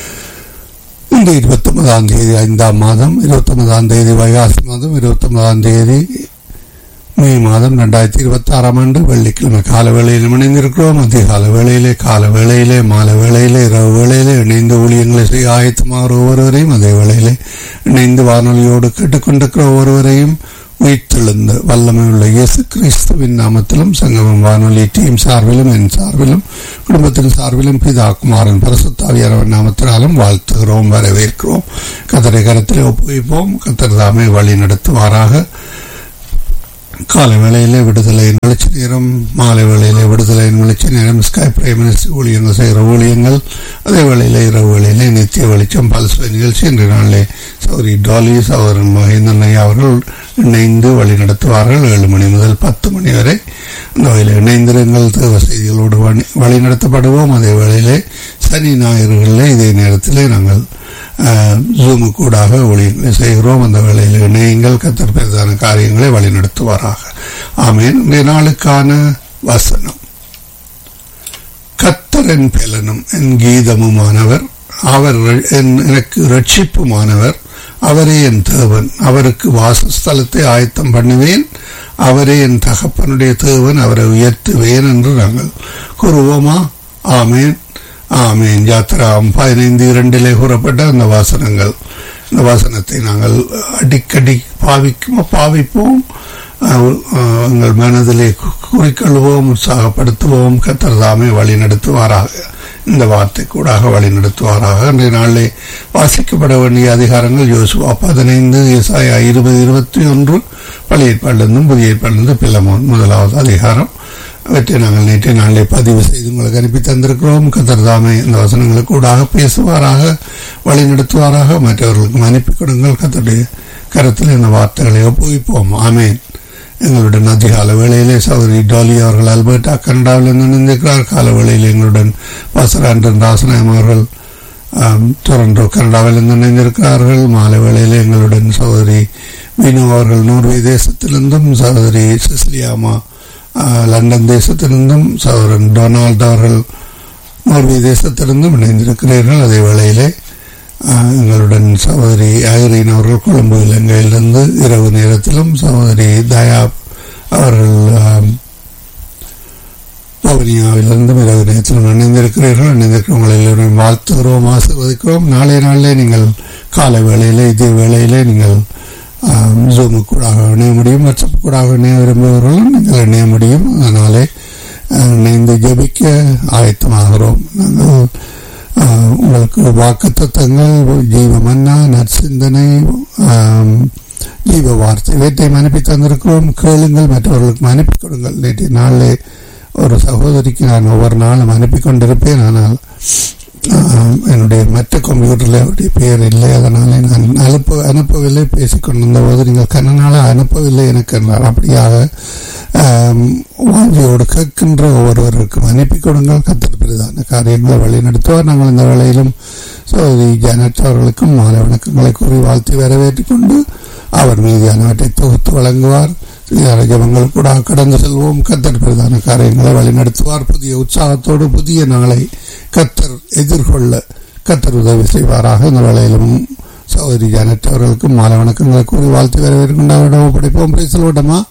இந்த இருபத்தி ஒன்பதாம் தேதி ஐந்தாம் மாதம் இருபத்தி ஒன்பதாம் தேதி வைகாசி மாதம் இருபத்தி ஒன்பதாம் தேதி மே மாதம் ரெண்டாயிரத்தி இருபத்தி ஆறாம் ஆண்டு வெள்ளிக்கிழமை கால வேளையில் இணைந்திருக்கிறோம் அதிகால வேளையிலே கால வேளையிலே மாலை வேளையிலே இரவு வேளையிலே இணைந்து ஊழியங்களை செய்ய ஆயத்தமாகிற ஒவ்வொருவரையும் அதே வேளையிலே இணைந்து வானொலியோடு கேட்டுக்கொண்டிருக்கிற ஒவ்வொருவரையும் மீட்டெழுந்த வல்லமையுள்ள இயேசு கிறிஸ்துவின் நாமத்திலும் சங்கமம் வானொலி டீம் சார்பிலும் என் சார்பிலும் குடும்பத்தின் சார்பிலும் பிதா குமாரன் பரசுத்தாவியாரவன் நாமத்தினாலும் வாழ்த்துகிறோம் வரவேற்கிறோம் கத்தரை கரத்திலே ஒப்புவிப்போம் கத்தர் தாமே வழி நடத்துவாராக காலை வேளையிலே விடுதலையின் வெளிச்ச நேரம் மாலை வேளையிலே விடுதலையின் வெளிச்ச நேரம் ஸ்கை பிரைமரிஸ் ஊழியங்கள் செய்கிற ஊழியங்கள் அதே வேளையிலே இரவு வேளையிலே நித்திய வெளிச்சம் பல்சுவை நிகழ்ச்சி இன்று நாளிலே சௌரி டாலி சௌரன் மகேந்திரன் ஐயா அவர்கள் இணைந்து வழி நடத்துவார்கள் ஏழு மணி முதல் பத்து மணி வரை அந்த வகையில் இணைந்திருங்கள் தேவ செய்திகளோடு வழி நடத்தப்படுவோம் அதே வேளையிலே சனி ஞாயிறுகளிலே இதே நேரத்திலே நாங்கள் ஜூமு கூடாக ஒளியங்களை செய்கிறோம் அந்த வேளையில் இணையங்கள் கத்தர் பெரிதான காரியங்களை வழிநடத்துவாராக ஆமேன் இன்றைய நாளுக்கான வசனம் கத்தரன் பெலனும் என் கீதமுமானவர் அவர் எனக்கு ரட்சிப்புமானவர் அவரே என் தேவன் அவருக்கு வாசஸ்தலத்தை ஆயத்தம் பண்ணுவேன் அவரே என் தகப்பனுடைய தேவன் அவரை உயர்த்துவேன் என்று நாங்கள் கூறுவோமா ஆமேன் ஆமீன் யாத்திராம் பதினைந்து இரண்டிலே கூறப்பட்ட அந்த வாசனங்கள் இந்த வாசனத்தை நாங்கள் அடிக்கடி பாவிக்கும் பாவிப்போம் எங்கள் மனதிலே குறிக்கொள்வோம் உற்சாகப்படுத்துவோம் கத்தர்தாமே வழி நடத்துவாராக இந்த வார்த்தை கூடாக வழி நடத்துவாராக இன்றைய நாளிலே வாசிக்கப்பட வேண்டிய அதிகாரங்கள் யோசுவா பதினைந்து இசாயா இருபது இருபத்தி ஒன்று பழைய ஏற்பாடிலிருந்தும் புதிய ஏற்பாடிலிருந்து பிள்ளமோன் முதலாவது அதிகாரம் அவற்றை நாங்கள் நேற்றைய நாளிலே பதிவு செய்து உங்களுக்கு அனுப்பி தந்திருக்கிறோம் கத்தர் தாமே இந்த வசனங்களுக்கு கூடாக பேசுவாராக வழி நடத்துவாராக மற்றவர்களுக்கும் அனுப்பி கொடுங்கள் கத்தருடைய கருத்தில் இந்த வார்த்தைகளை ஒப்புவிப்போம் ஆமேன் எங்களுடன் அதிகால வேளையிலே சௌதரி டாலி அவர்கள் அல்பர்டா கனடாவில் இணைந்திருக்கிறார் கால வேளையில் எங்களுடன் பாசர் ஆண்டன் ராசநாயம் அவர்கள் டொரண்டோ கனடாவில் இணைந்திருக்கிறார்கள் மாலை வேளையில் எங்களுடன் சகோதரி வினு அவர்கள் நோர்வே தேசத்திலிருந்தும் சகோதரி சிசிலியாமா லண்டன் தேசத்திலிருந்தும் சகோதரன் டொனால்ட் அவர்கள் நோர்வே தேசத்திலிருந்தும் இணைந்திருக்கிறீர்கள் அதே வேளையிலே எங்களுடன் சகோதரி ஐரீன் அவர்கள் கொழும்பு இலங்கையிலிருந்து இரவு நேரத்திலும் சகோதரி தயா அவர்கள் பவனியாவிலிருந்தும் இரவு நேரத்திலும் இணைந்திருக்கிறீர்கள் இணைந்திருக்கிறவங்களை எல்லோரும் வாழ்த்துகிறோம் ஆசிர்வதிக்கிறோம் நாளைய நாளிலே நீங்கள் காலை வேளையிலே இதே வேளையிலே நீங்கள் ஜூமு கூடாக இணைய முடியும் வாட்ஸ்அப் கூடாக இணைய விரும்புபவர்களும் நீங்கள் இணைய முடியும் அதனாலே இணைந்து ஜபிக்க ஆயத்தமாகிறோம் நாங்கள் உங்களுக்கு வாக்கு தத்துவங்கள் ஜீவ மன்னா நற்சிந்தனை ஜீவ வார்த்தை இவற்றையும் அனுப்பி தந்திருக்கிறோம் கேளுங்கள் மற்றவர்களுக்கும் அனுப்பி கொடுங்கள் நேற்றைய நாளிலே ஒரு சகோதரிக்கு நான் ஒவ்வொரு நாளும் அனுப்பி கொண்டிருப்பேன் ஆனால் என்னுடைய மற்ற கம்ப்யூட்டரில் அவருடைய பெயர் இல்லை அதனாலே நான் அனுப்ப அனுப்பவில்லை பேசிக்கொண்டிருந்த போது நீங்கள் கண்ணனால அனுப்பவில்லை எனக்கு என்றார் அப்படியாக வாஞ்சியோடு கேட்கின்ற ஒவ்வொருவருக்கும் அனுப்பி கொடுங்கள் கத்தர் பிரதான காரியங்களை வழி நடத்துவார் நாங்கள் இந்த வேளையிலும் சோதரி ஜானட் அவர்களுக்கும் மாலை வணக்கங்களை கூறி வாழ்த்தி வரவேற்றுக் கொண்டு அவர் மீதியானவற்றை தொகுத்து வழங்குவார் ஜபங்கள் கூட கடந்து செல்வோம் கத்தர் பிரதான காரியங்களை வழிநடத்துவார் புதிய உற்சாகத்தோடு புதிய நாளை கத்தர் எதிர்கொள்ள கத்தர் உதவி செய்வாராக இந்த வேளையிலும் சகோதரி ஜானட் அவர்களுக்கும் மாலை வணக்கங்களை கூறி வாழ்த்து வரவேற்கின்ற ஒப்படைப்போம் பேசலோட்டமா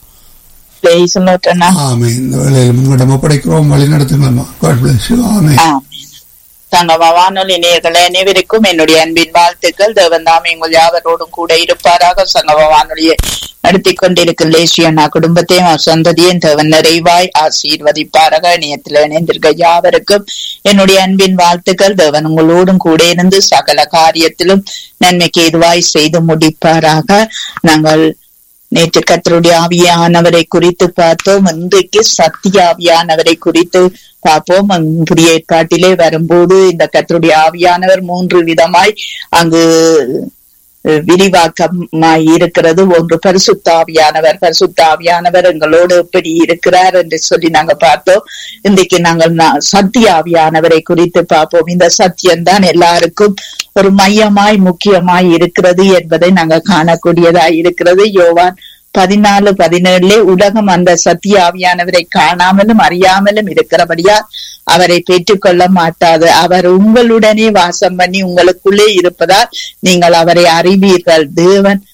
ஆமே இந்த வேளையிலும் உங்களிடம் ஒப்படைக்கிறோம் வழி நடத்துங்கம்மா காட் பிளஸ் யூ ஆமே தங்கம வானொலி நேயர்களே அனைவருக்கும் என்னுடைய அன்பின் வாழ்த்துக்கள் தேவன் தாமே உங்கள் யாவரோடும் கூட இருப்பாராக சங்கம வானொலியை நடத்தி கொண்டிருக்கும் லேசியண்ணா குடும்பத்தையும் சந்ததியும் தேவன் நிறைவாய் ஆசீர்வதிப்பாராக இணையத்தில் இணைந்திருக்க யாவருக்கும் என்னுடைய அன்பின் வாழ்த்துக்கள் தேவன் உங்களோடும் கூட இருந்து சகல காரியத்திலும் நன்மைக்கு எதுவாய் செய்து முடிப்பாராக நாங்கள் நேற்று கத்தருடைய ஆவியானவரை குறித்து பார்த்தோம் இன்றைக்கு சத்திய ஆவியானவரை குறித்து பார்ப்போம் புதிய ஏற்பாட்டிலே வரும்போது இந்த கத்தருடைய ஆவியானவர் மூன்று விதமாய் அங்கு விரிவாக்கமாய் இருக்கிறது ஒன்று பரிசுத்தாவியானவர் பரிசுத்தாவியானவர் எங்களோடு எப்படி இருக்கிறார் என்று சொல்லி நாங்க பார்த்தோம் இன்றைக்கு நாங்கள் சத்திய ஆவியானவரை குறித்து பார்ப்போம் இந்த சத்தியம் தான் எல்லாருக்கும் ஒரு மையமாய் முக்கியமாய் இருக்கிறது என்பதை நாங்க காணக்கூடியதாய் இருக்கிறது யோவான் பதினாலு பதினேழுல உலகம் அந்த சத்திய ஆவியானவரை காணாமலும் அறியாமலும் இருக்கிறபடியா அவரை பெற்றுக்கொள்ள மாட்டாது அவர் உங்களுடனே வாசம் பண்ணி உங்களுக்குள்ளே இருப்பதால் நீங்கள் அவரை அறிவீர்கள் தேவன்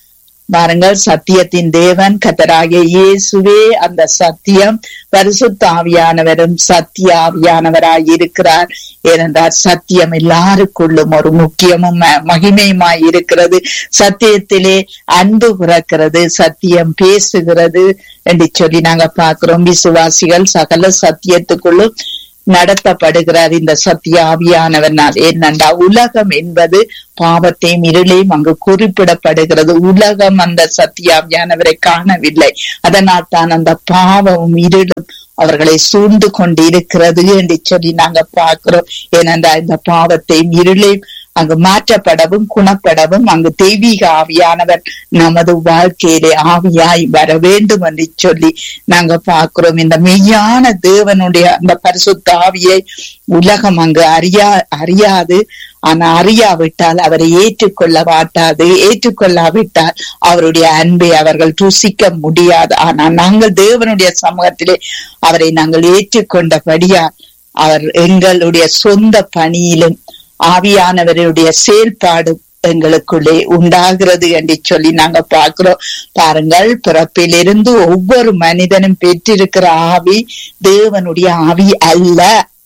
பாருங்கள் சத்தியத்தின் தேவன் கத்தராகிய இயேசுவே அந்த சத்தியம் பரிசுத்த ஆவியானவரும் சத்திய ஆவியானவராய் இருக்கிறார் ஏனென்றால் சத்தியம் எல்லாருக்குள்ளும் ஒரு முக்கியமும் ம- மகிமையுமாய் இருக்கிறது சத்தியத்திலே அன்பு பிறக்கிறது சத்தியம் பேசுகிறது என்று சொல்லி நாங்க பார்க்கிறோம் விசுவாசிகள் சகல சத்தியத்துக்குள்ளும் நடத்தப்படுகிறார் இந்த சத்திய ஆவியானவனால் என்னண்டா உலகம் என்பது பாவத்தையும் இருளையும் அங்கு குறிப்பிடப்படுகிறது உலகம் அந்த சத்திய ஆவியானவரை காணவில்லை அதனால் தான் அந்த பாவமும் இருளும் அவர்களை சூழ்ந்து கொண்டு இருக்கிறது என்று சொல்லி நாங்க பார்க்கிறோம் ஏனென்றால் இந்த பாவத்தையும் இருளையும் அங்கு மாற்றப்படவும் குணப்படவும் அங்கு தெய்வீக ஆவியானவர் நமது வாழ்க்கையிலே ஆவியாய் வர வேண்டும் என்று சொல்லி நாங்க பார்க்கிறோம் இந்த மெய்யான தேவனுடைய அந்த பரிசுத்த ஆவியை உலகம் அங்கு அறியா அறியாது ஆனா அறியாவிட்டால் அவரை ஏற்றுக்கொள்ள மாட்டாது ஏற்றுக்கொள்ளாவிட்டால் அவருடைய அன்பை அவர்கள் ருசிக்க முடியாது ஆனா நாங்கள் தேவனுடைய சமூகத்திலே அவரை நாங்கள் ஏற்றுக்கொண்டபடியா அவர் எங்களுடைய சொந்த பணியிலும் ஆவியானவருடைய செயல்பாடு எங்களுக்குள்ளே உண்டாகிறது என்று சொல்லி நாங்க பார்க்கிறோம் பாருங்கள் பிறப்பிலிருந்து ஒவ்வொரு மனிதனும் பெற்றிருக்கிற ஆவி தேவனுடைய ஆவி அல்ல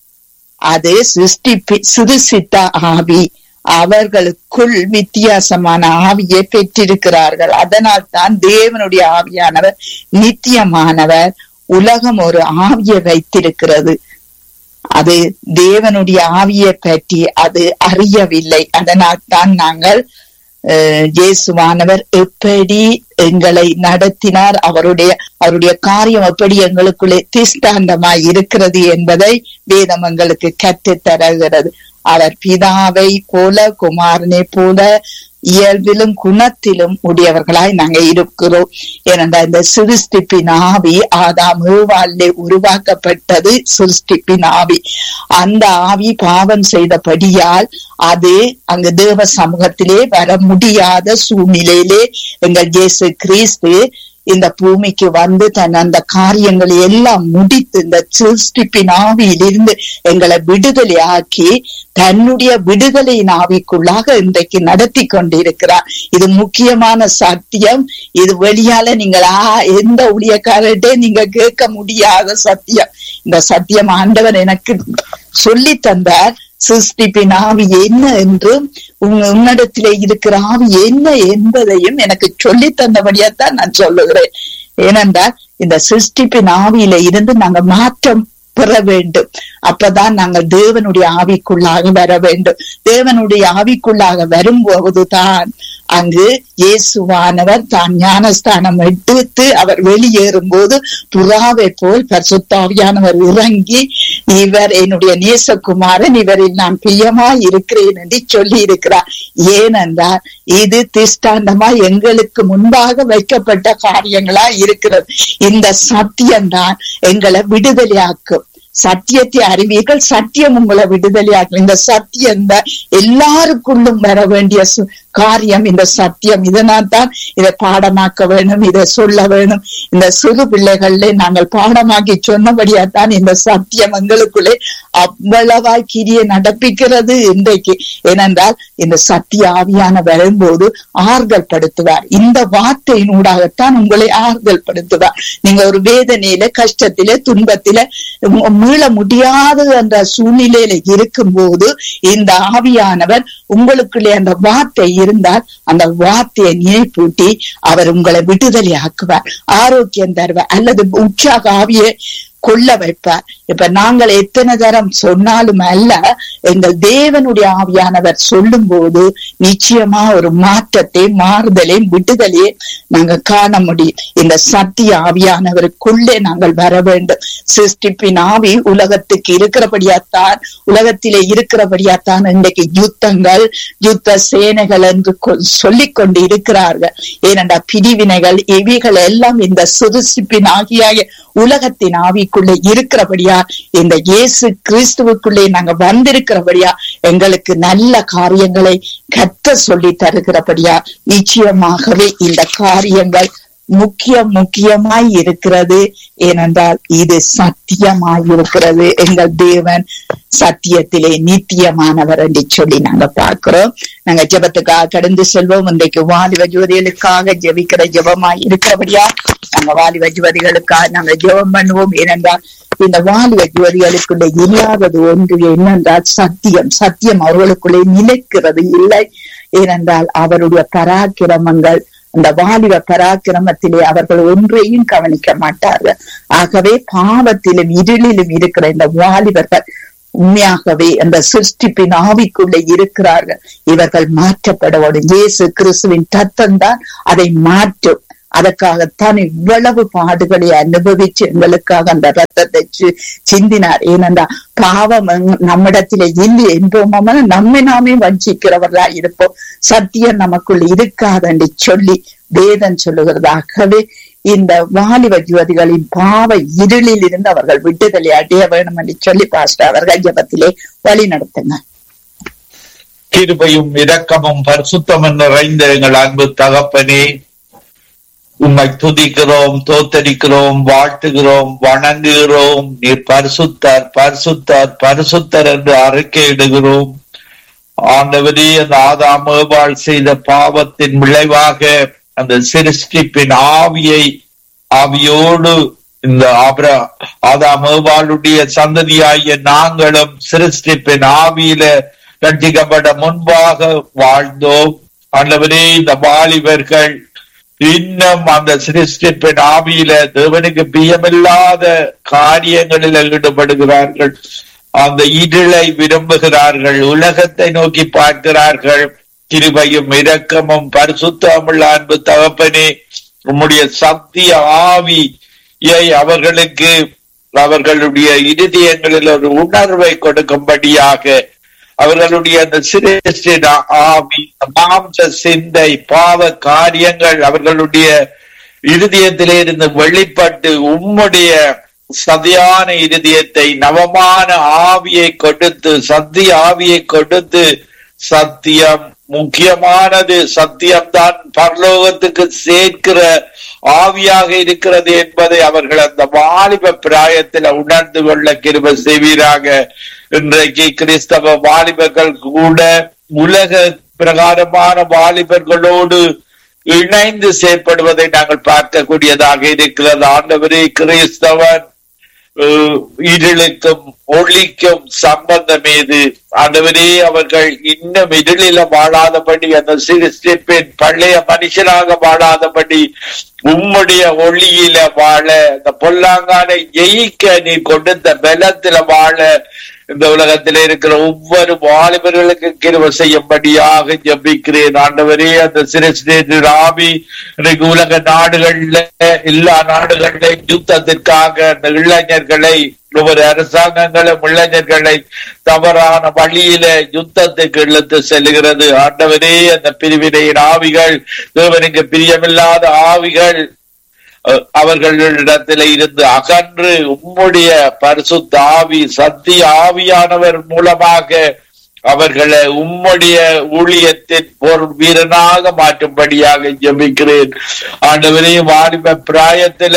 அது சிருஷ்டி சிறுசித்த ஆவி அவர்களுக்குள் வித்தியாசமான ஆவியை பெற்றிருக்கிறார்கள் அதனால் தான் தேவனுடைய ஆவியானவர் நித்தியமானவர் உலகம் ஒரு ஆவியை வைத்திருக்கிறது அது தேவனுடைய ஆவியை பற்றி அது அறியவில்லை அதனால் தான் நாங்கள் அஹ், இயேசுவானவர் எப்படி எங்களை நடத்தினார் அவருடைய அவருடைய காரியம் எப்படி எங்களுக்குள்ளே திஷ்டாந்தமாய் இருக்கிறது என்பதை வேதம் எங்களுக்கு கற்றுத் தருகிறது அவர் பிதாவை போல குமாரனை போல இயல்பிலும் குணத்திலும் உடையவர்களாய் நாங்க இருக்கிறோம் ஏனென்றால் இந்த சிருஷ்டிப்பின் ஆவி ஆதாம் ஏவாளிலே உருவாக்கப்பட்டது சிருஷ்டிப்பின் ஆவி அந்த ஆவி பாவம் செய்தபடியால் அது அங்கு தேவ சமூகத்திலே வர முடியாத சூழ்நிலையிலே எங்கள் இயேசு கிறிஸ்து இந்த பூமிக்கு வந்து தன் அந்த காரியங்களை எல்லாம் முடித்து இந்த சிருஷ்டிப்பின் ஆவியிலிருந்து எங்களை விடுதலை ஆக்கி தன்னுடைய விடுதலையின் ஆவிக்குள்ளாக இன்றைக்கு நடத்தி கொண்டிருக்கிறார் இது முக்கியமான சத்தியம் இது வெளியால நீங்கள் ஆ எந்த ஊழியக்காரர்கிட்ட நீங்க கேட்க முடியாத சத்தியம் இந்த சத்தியம் ஆண்டவர் எனக்கு சொல்லி தந்தார் சிருஷ்டிப்பின் ஆவி என்ன என்றும் உங்க உன்னிடத்திலே இருக்கிற ஆவி என்ன என்பதையும் எனக்கு சொல்லி தந்தபடியாத்தான் நான் சொல்லுகிறேன் ஏனென்றால் இந்த சிருஷ்டிப்பின் ஆவியில இருந்து நாங்க மாற்றம் பெற வேண்டும் அப்பதான் நாங்கள் தேவனுடைய ஆவிக்குள்ளாக வர வேண்டும் தேவனுடைய ஆவிக்குள்ளாக வரும்போதுதான் அங்கு இயேசுவானவர் தான் ஞானஸ்தானம் எடுத்து அவர் வெளியேறும் போது புறாவை போல் பரிசுத்தாவியானவர் இறங்கி இவர் என்னுடைய நேசகுமாரன் இவரில் நான் பிரியமா இருக்கிறேன் என்று சொல்லி இருக்கிறார் ஏனென்றால் இது திஷ்டாந்தமா எங்களுக்கு முன்பாக வைக்கப்பட்ட காரியங்களா இருக்கிறது இந்த சத்தியம்தான் எங்களை விடுதலையாக்கும் சத்தியத்தை அறிவீர்கள் சத்தியம் உங்களை விடுதலையாக்கும் இந்த சத்தியம் தான் எல்லாருக்குள்ளும் வர வேண்டிய சு- காரியம் இந்த சத்தியம் இதனால் தான் இதை பாடமாக்க வேணும் இதை சொல்ல வேணும் இந்த சிறு பிள்ளைகள்ல நாங்கள் பாடமாக்கி சொன்னபடியா தான் இந்த சத்தியம் எங்களுக்குள்ளே அவ்வளவாய் கிரியை நடப்பிக்கிறது இன்றைக்கு ஏனென்றால் இந்த சத்திய ஆவியான வரும்போது ஆறுதல் படுத்துவார் இந்த வார்த்தையின் ஊடாகத்தான் உங்களை ஆறுதல் படுத்துவார் நீங்க ஒரு வேதனையில கஷ்டத்தில துன்பத்தில உ- மீள முடியாது என்ற சூழ்நிலையில இருக்கும்போது இந்த ஆவியானவர் உங்களுக்குள்ளே அந்த வார்த்தை இருந்தால் அந்த வார்த்தையை நினைப்பூட்டி அவர் உங்களை விடுதலை ஆக்குவார் ஆரோக்கியம் தருவார் அல்லது உற்சாக ஆவியை கொள்ள வைப்பார் இப்ப நாங்கள் எத்தனை தரம் சொன்னாலும் அல்ல எங்கள் தேவனுடைய ஆவியானவர் சொல்லும் போது நிச்சயமா ஒரு மாற்றத்தை மாறுதலை விடுதலையை நாங்க காண முடியும் இந்த சத்திய ஆவியானவருக்குள்ளே நாங்கள் வர வேண்டும் சிருஷ்டிப்பின் ஆவி உலகத்துக்கு இருக்கிறபடியாத்தான் உலகத்திலே இருக்கிறபடியாத்தான் இன்றைக்கு யுத்தங்கள் யுத்த சேனைகள் என்று கொ- சொல்லிக் கொண்டு இருக்கிறார்கள் ஏனென்றா பிரிவினைகள் இவைகள் எல்லாம் இந்த சிறுசிப்பின் ஆகிய உலகத்தின் ஆவிக்குள்ளே இருக்கிறபடியா இந்த இயேசு கிறிஸ்துவுக்குள்ளே நாங்க வந்திருக்கிறபடியா எங்களுக்கு நல்ல காரியங்களை கத்த சொல்லி தருகிறபடியா நிச்சயமாகவே இந்த காரியங்கள் முக்கியம் முக்கியமாய் இருக்கிறது ஏனென்றால் இது சத்தியமாய் இருக்கிறது எங்கள் தேவன் சத்தியத்திலே நித்தியமானவர் என்று சொல்லி நாங்க பார்க்கிறோம் நாங்க ஜெபத்துக்காக கடந்து செல்வோம் இன்றைக்கு வாலிப ஜோதிகளுக்காக ஜெபிக்கிற ஜெபமாய் இருக்கிறபடியா நாங்க வாலிப ஜோதிகளுக்காக நாங்க ஜெபம் பண்ணுவோம் ஏனென்றால் இந்த வாலிப ஜோதிகளுக்குள்ள இல்லாதது ஒன்று என்னென்றால் சத்தியம் சத்தியம் அவர்களுக்குள்ளே நிலைக்கிறது இல்லை ஏனென்றால் அவருடைய பராக்கிரமங்கள் அந்த வாலிப பராக்கிரமத்திலே அவர்கள் ஒன்றையும் கவனிக்க மாட்டார்கள் ஆகவே பாவத்திலும் இருளிலும் இருக்கிற இந்த வாலிபர்கள் உண்மையாகவே அந்த சிருஷ்டிப்பின் ஆவிக்குள்ளே இருக்கிறார்கள் இவர்கள் மாற்றப்பட வேண்டும் இயேசு கிறிஸ்துவின் தத்தம் தான் அதை மாற்றும் அதற்காகத்தான் இவ்வளவு பாடுகளை அனுபவிச்சு எங்களுக்காக அந்த ரத்தத்தை சி- சிந்தினார் ஏனென்றால் பாவம் எங்க- நம்மிடத்திலே இல்லை என்போமா நம்மை நாமே வஞ்சிக்கிறவர்களா இருப்போம் சத்தியம் நமக்குள் இருக்காதென்று சொல்லி வேதம் சொல்லுகிறதாகவே இந்த வாலிப ஜோதிகளின் பாவ இருளில் இருந்து அவர்கள் விடுதலை அடைய வேண்டும் என்று சொல்லி பாஸ்டர் அவர்கள் ஜபத்திலே வழி நடத்துங்க கிருபையும் இரக்கமும் பரிசுத்தமும் நிறைந்த எங்கள் அன்பு தகப்பனே உம்மை துதிக்கிறோம் தோத்தரிக்கிறோம் வாழ்த்துகிறோம் வணங்குகிறோம் நீர் பரிசுத்தர் பரிசுத்தர் பரிசுத்தர் என்று அறிக்கையிடுகிறோம் ஆண்டவரே அந்த ஆதாம் ஏவாள் செய்த பாவத்தின் விளைவாக அந்த சிருஷ்டிப்பின் ஆவியை ஆவியோடு இந்த ஆபர ஆதாம் ஏவாளுடைய சந்ததியாகிய நாங்களும் சிருஷ்டிப்பின் ஆவியில ரட்சிக்கப்பட முன்பாக வாழ்ந்தோம் ஆண்டவரே இந்த வாலிபர்கள் இன்னும் அந்த சிருஷ்டிப்பின் ஆவியில தேவனுக்கு பிரியமில்லாத காரியங்களில் ஈடுபடுகிறார்கள் அந்த இருளை விரும்புகிறார்கள் உலகத்தை நோக்கி பார்க்கிறார்கள் கிருபையும் இரக்கமும் பரிசுத்தமுள்ள அன்பு தகப்பனே உம்முடைய சத்திய ஆவியை அவர்களுக்கு அவர்களுடைய இருதயங்களில் ஒரு உணர்வை கொடுக்கும்படியாக அவர்களுடைய அந்த சிரேஷ்டின் ஆவி மாம்ச சிந்தை பாவ காரியங்கள் அவர்களுடைய இருதயத்திலே இருந்து வெளிப்பட்டு உம்முடைய சதியான இருதயத்தை நவமான ஆவியை கொடுத்து சத்திய ஆவியை கொடுத்து சத்தியம் முக்கியமானது சத்தியம்தான் பரலோகத்துக்கு சேர்க்கிற ஆவியாக இருக்கிறது என்பதை அவர்கள் அந்த வாலிப பிராயத்தில் உணர்ந்து கொள்ள கிருப செய்வீராக இன்றைக்கு கிறிஸ்தவ வாலிபர்கள் கூட உலக பிரகாரமான வாலிபர்களோடு இணைந்து செயற்படுவதை நாங்கள் பார்க்கக்கூடியதாக இருக்கிறது ஆண்டவரே கிறிஸ்தவன் அஹ், இருளுக்கும் ஒளிக்கும் சம்பந்தம் ஏது ஆண்டவரே அவர்கள் இன்னும் இருளில வாழாதபடி அந்த சிறுஸ்டிப்பின் பழைய மனுஷனாக வாழாதபடி உம்முடைய ஒளியில வாழ இந்த பொல்லாங்கானை ஜெயிக்க நீ கொடுத்த பலத்தில வாழ இந்த உலகத்திலே இருக்கிற ஒவ்வொரு வாலிபர்களுக்கு கிருப செய்யும்படியாக ஜபிக்கிறேன் ஆண்டவரே அந்த சிறுஸ்டேஜ் ஆவி இன்னைக்கு உலக நாடுகள்ல எல்லா நாடுகளிலும் யுத்தத்திற்காக அந்த இளைஞர்களை ஒவ்வொரு அரசாங்கங்களும் இளைஞர்களை தவறான வழியில யுத்தத்துக்கு இழுத்து செல்கிறது ஆண்டவரே அந்த பிரிவினையின் ஆவிகள் தேவனுக்கு பிரியமில்லாத ஆவிகள் அஹ், அவர்களிடத்தில இருந்து அகன்று உம்முடைய பரிசுத்த ஆவி சத்திய ஆவியானவர் மூலமாக அவர்களை உம்முடைய ஊழியத்தின் போர் வீரனாக மாற்றும்படியாக ஜெபிக்கிறேன் ஆண்டவரே வாலிப பிராயத்தில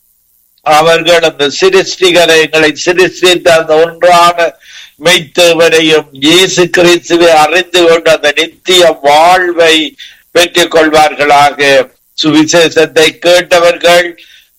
அவர்கள் அந்த சிருஷ்டிகரை எங்களை சிருஷ்டித்த அந்த ஒன்றான மெய்த்தவரையும் இயேசு கிறிஸ்துவை அறிந்து கொண்டு அந்த நித்திய வாழ்வை பெற்றுக் கொள்வார்களாக சுவிசேஷத்தை கேட்டவர்கள்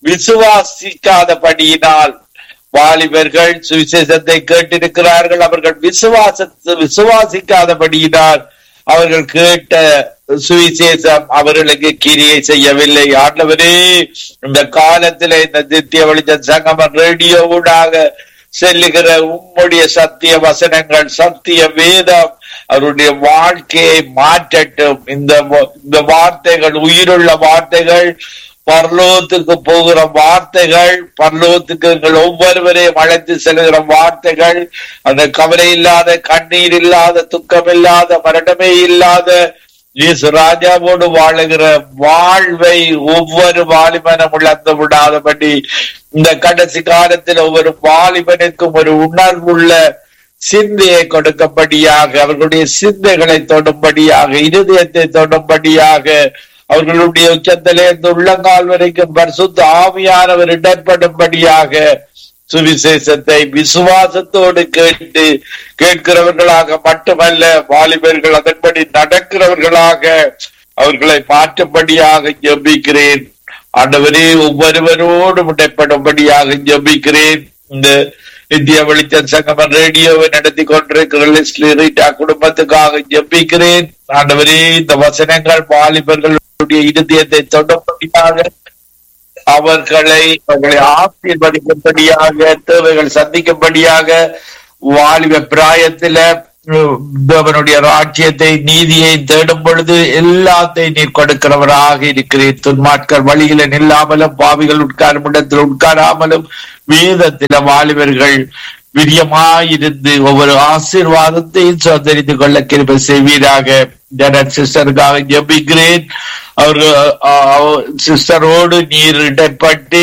விசுவாசிக்காதபடியினால் வாலிபர்கள் சுவிசேஷத்தை கேட்டிருக்கிறார்கள் அவர்கள் விசுவாச விசுவாசிக்காதபடியினால் அவர்கள் கேட்ட சுவிசேஷம் அவர்களுக்கு கிரியை செய்யவில்லை ஆண்டவரே இந்த காலத்திலே இந்த நித்திய வெளிச்ச சங்கமம் ரேடியோ ஊடாக செல்லுகிற உம்முடைய சத்திய வசனங்கள் சத்திய வேதம் அவருடைய வாழ்க்கையை மாற்றட்டும் இந்த வ- இந்த வார்த்தைகள் உயிருள்ள வார்த்தைகள் பரலோகத்துக்கு போகிற வார்த்தைகள் பரலோகத்துக்கு எங்கள் ஒவ்வொருவரையும் அழைத்து செல்கிற வார்த்தைகள் அந்த கவலை இல்லாத கண்ணீர் இல்லாத துக்கம் இல்லாத மரணமே இல்லாத இயேசு ராஜாவோடு வாழுகிற வாழ்வை ஒவ்வொரு வாலிபனும் இழந்து விடாதபடி இந்த கடைசி காலத்தில் ஒவ்வொரு வாலிபனுக்கும் ஒரு உணர்வுள்ள சிந்தையை கொடுக்கும்படியாக அவர்களுடைய சிந்தைகளை தொடும்படியாக இருதயத்தை தொடும்படியாக அவர்களுடைய உச்சத்திலே இந்த உள்ளங்கால் வரைக்கும் பரிசுத்த ஆவியானவர் இடர்படும்படியாக சுவிசேஷத்தை விசுவாசத்தோடு கேட்டு கேட்கிறவர்களாக மட்டுமல்ல வாலிபர்கள் அதன்படி நடக்கிறவர்களாக அவர்களை மாற்றும்படியாக ஜெபிக்கிறேன் ஆண்டவரே ஒவ்வொருவரோடும் இடைப்படும்படியாக ஜெபிக்கிறேன் இந்த இந்திய வெளிச்சம் சங்கமன் ரேடியோவை நடத்தி கொண்டிருக்கிற லெஸ்லி ரீட்டா குடும்பத்துக்காக ஜெபிக்கிறேன் ஆண்டவரே இந்த வசனங்கள் வாலிபர்களுடைய இருதயத்தை தொடும்படியாக அவர்களை அவர்களை ஆசீர்வதிக்கும்படியாக தேவைகள் சந்திக்கும்படியாக வாலிப பிராயத்தில தேவனுடைய ராஜ்யத்தை நீதியை தேடும் பொழுது எல்லாத்தையும் நீர் கொடுக்கிறவராக இருக்கிறீர் துன்மாட்கள் வழியில நில்லாமலும் பாவிகள் உட்காரும் இடத்தில் உட்காராமலும் வேதத்தில வாலிபர்கள் விரியமாயிருந்து ஒவ்வொரு ஆசீர்வாதத்தையும் சுதந்திரித்து கொள்ள கிருபை செய்வீராக ஜனத் சிஸ்டருக்காக ஜெபிக்கிறேன் அவர்கள் சிஸ்டரோடு நீர் இடப்பட்டு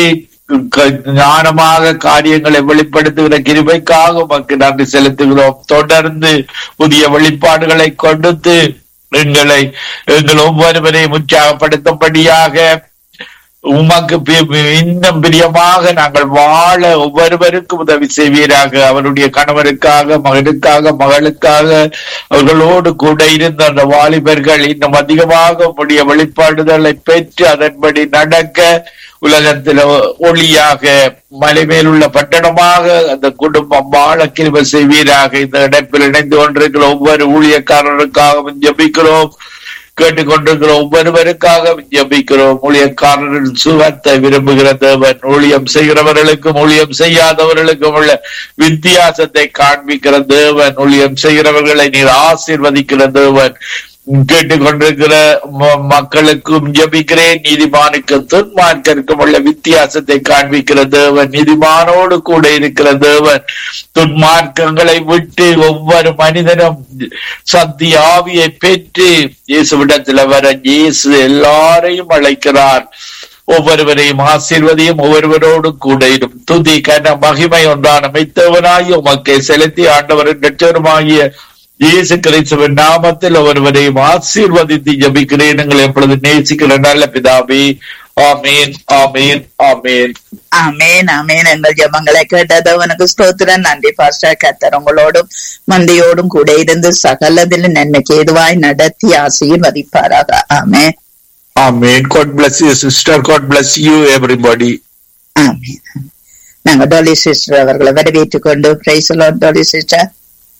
ஞானமாக காரியங்களை வெளிப்படுத்துகிற கிருபைக்காக உமக்கு நன்றி செலுத்துகிறோம் தொடர்ந்து புதிய வெளிப்பாடுகளை கொடுத்து எங்களை எங்கள் ஒவ்வொருவரையும் உற்சாகப்படுத்தும்படியாக உமக்கு இன்னும் பிரியமாக நாங்கள் வாழ ஒவ்வொருவருக்கும் உதவி செய்வீராக அவருடைய கணவருக்காக மகனுக்காக மகளுக்காக அவர்களோடு கூட இருந்த அந்த வாலிபர்கள் இன்னும் அதிகமாக உடைய வெளிப்பாடுதலை பெற்று அதன்படி நடக்க உலகத்தில் ஒளியாக மலை மேலுள்ள பட்டணமாக அந்த குடும்பம் வாழ கிருப செய்வீராக இந்த இடத்தில் இணைந்து கொண்டிருக்கிற ஒவ்வொரு ஊழியக்காரருக்காகவும் ஜபிக்கிறோம் கேட்டுக்கொண்டிருக்கிற ஒவ்வொருவருக்காக ஜபிக்கிறோம் ஊழியக்காரரின் சுகத்தை விரும்புகிற தேவன் ஊழியம் செய்கிறவர்களுக்கும் ஊழியம் செய்யாதவர்களுக்கும் உள்ள வித்தியாசத்தை காண்பிக்கிற தேவன் ஊழியம் செய்கிறவர்களை நீர் ஆசீர்வதிக்கிற தேவன் கேட்டுக்கொண்டிருக்கிற மக்களுக்கும் ஜபிக்கிறேன் நீதிமானுக்கு துன்மார்க்கருக்கும் உள்ள வித்தியாசத்தை காண்பிக்கிற தேவன் நீதிமானோடு கூட இருக்கிற தேவன் துன்மார்க்கங்களை விட்டு ஒவ்வொரு மனிதனும் சக்தி ஆவியை பெற்று இயேசுவிடத்துல வர இயேசு எல்லாரையும் அழைக்கிறார் ஒவ்வொருவரையும் ஆசீர்வதியும் ஒவ்வொருவரோடு கூட இரும் துதி கன மகிமை ஒன்றான மெத்தவனாகி உமக்கை செலுத்தி ஆண்டவரின் கற்றருமாகிய இயேசு கிறிஸ்துவின் நாமத்தில் ஒருவரையும் ஆசீர்வதித்து ஜபிக்கிறேன் எங்களை எப்பொழுது நேசிக்கிற நல்ல பிதாவே ஆமேன் ஆமேன் ஆமேன் ஆமேன் ஆமேன் எங்கள் ஜபங்களை கேட்டதவனுக்கு ஸ்தோத்திரம் நன்றி பாஸ்டர் கத்தர் உங்களோடும் மந்தையோடும் கூட இருந்து சகலதிலும் நன்மைக்கு ஏதுவாய் நடத்தி ஆசீர்வதிப்பாராக ஆமேன் ஆமேன் God bless you sister God bless you everybody ஆமேன் நாங்க டோலி சிஸ்டர் அவர்களை வரவேற்றுக் கொண்டு praise Dolly sister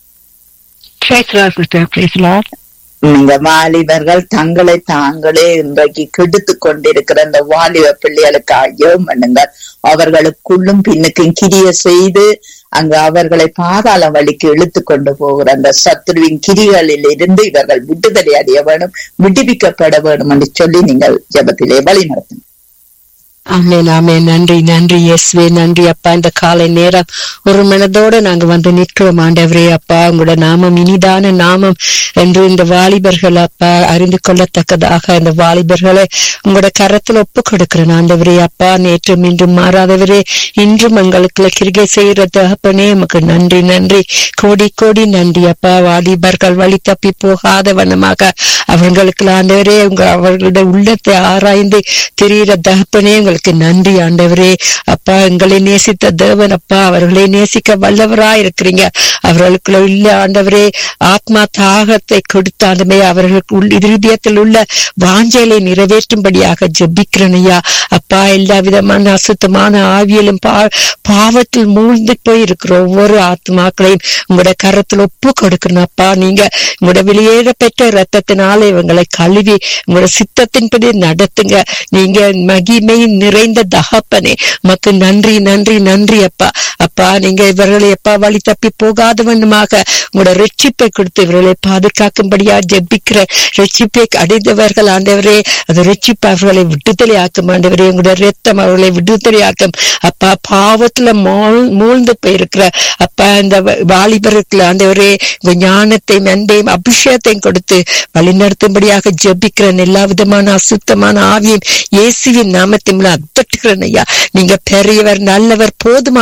Praise the Lord, sister. Praise the Lord. இந்த வாலிபர்கள் தங்களை தாங்களே இன்றைக்கு கெடுத்து கொண்டிருக்கிற இந்த வாலிப பிள்ளைகளுக்கு ஐயோ பண்ணுங்கள் அவர்களுக்குள்ளும் பின்னுக்கும் கிரிய செய்து அங்கு அவர்களை பாதாள வழிக்கு இழுத்து கொண்டு போகிற அந்த சத்துருவின் கிரிகளில் இருந்து இவர்கள் விடுதலை அடைய வேணும் விடுவிக்கப்பட வேண்டும் என்று சொல்லி நீங்கள் ஜபத்திலே வழி நடத்துங்க ஆமேன் ஆமேன் நன்றி நன்றி இயேசுவே நன்றி அப்பா இந்த காலை நேரம் ஒரு மனதோட நாங்க வந்து நிற்கிறோம் ஆண்டவரே அப்பா உங்களோட நாமம் இனிதான நாமம் என்று இந்த வாலிபர்கள் அப்பா அறிந்து கொள்ளத்தக்கதாக இந்த வாலிபர்களை உங்களோட கரத்துல ஒப்பு கொடுக்கிறேன் ஆண்டவரே அப்பா நேற்றும் இன்றும் மாறாதவரே இன்றும் எங்களுக்கு கிரிகை செய்யற தகப்பனே உமக்கு நன்றி நன்றி கோடி கோடி நன்றி அப்பா வாலிபர்கள் வழி தப்பி போகாத வண்ணமாக அவர்களுக்கு ஆண்டவரே உங்க அவர்களுடைய உள்ளத்தை ஆராய்ந்து தெரிகிற தகப்பனே உங்களுக்கு நன்றி ஆண்டவரே அப்பா எங்களை நேசித்த தேவன் அப்பா அவர்களை நேசிக்க வல்லவரா இருக்கிறீங்க அவர்களுக்குள்ள இல்ல ஆண்டவரே ஆத்மா தாகத்தை கொடுத்த ஆண்டமே அவர்களுக்கு உள் இருதயத்தில் உள்ள வாஞ்சலை நிறைவேற்றும்படியாக ஜெபிக்கிறனையா அப்பா எல்லா விதமான அசுத்தமான ஆவியலும் பா பாவத்தில் மூழ்ந்து போய் இருக்கிற ஒவ்வொரு ஆத்மாக்களையும் உங்களோட கரத்தில் ஒப்பு கொடுக்கணும் அப்பா நீங்க உங்களோட வெளியேற பெற்ற ரத்தத்தினால இவங்களை கழுவி உங்களோட சித்தத்தின்படி நடத்துங்க நீங்க மகிமை நிறைந்த தகப்பனே மக்கு நன்றி நன்றி நன்றி அப்பா அப்பா நீங்க இவர்களை எப்பா வழி தப்பி போகாதவனுமாக உங்களோட ரட்சிப்பை கொடுத்து இவர்களை பாதுகாக்கும்படியா ஜெபிக்கிற ரட்சிப்பை அடைந்தவர்கள் ஆண்டவரே அந்த ரட்சிப்பு அவர்களை விடுதலை ஆக்கும் ஆண்டவரே உங்களோட ரத்தம் அவர்களை விடுதலை ஆக்கும் அப்பா பாவத்துல மூழ்- மூழ்ந்து போயிருக்கிற அப்பா இந்த வ- வாலிபருக்கு ஆண்டவரே உங்க ஞானத்தையும் அன்பையும் அபிஷேகத்தையும் கொடுத்து வழிநடத்தும்படியாக ஜெபிக்கிறேன் எல்லா விதமான அசுத்தமான ஆவியும் இயேசுவின் நாமத்தின் மூலம் அத்தட்டுகிறேன் ஐயா நீங்க பெரியவர் நல்லவர் போதுமானவர் என்று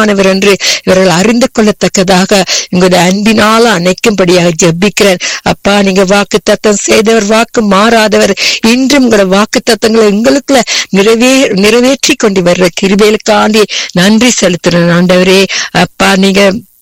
என்று இவர்கள் அறிந்து கொள்ளத்தக்கதாக எங்களுடைய அன்பினால அணைக்கும்படியாக ஜெபிக்கிறேன் அப்பா நீங்க வாக்கு தத்தம் செய்தவர் வாக்கு மாறாதவர் இன்றும் உங்களோட வாக்கு தத்தங்களை எங்களுக்குள்ள நிறைவே நிறைவேற்றி கொண்டு வர்ற கிருபேலுக்காண்டி நன்றி செலுத்துறேன் ஆண்டவரே அப்பா நீங்க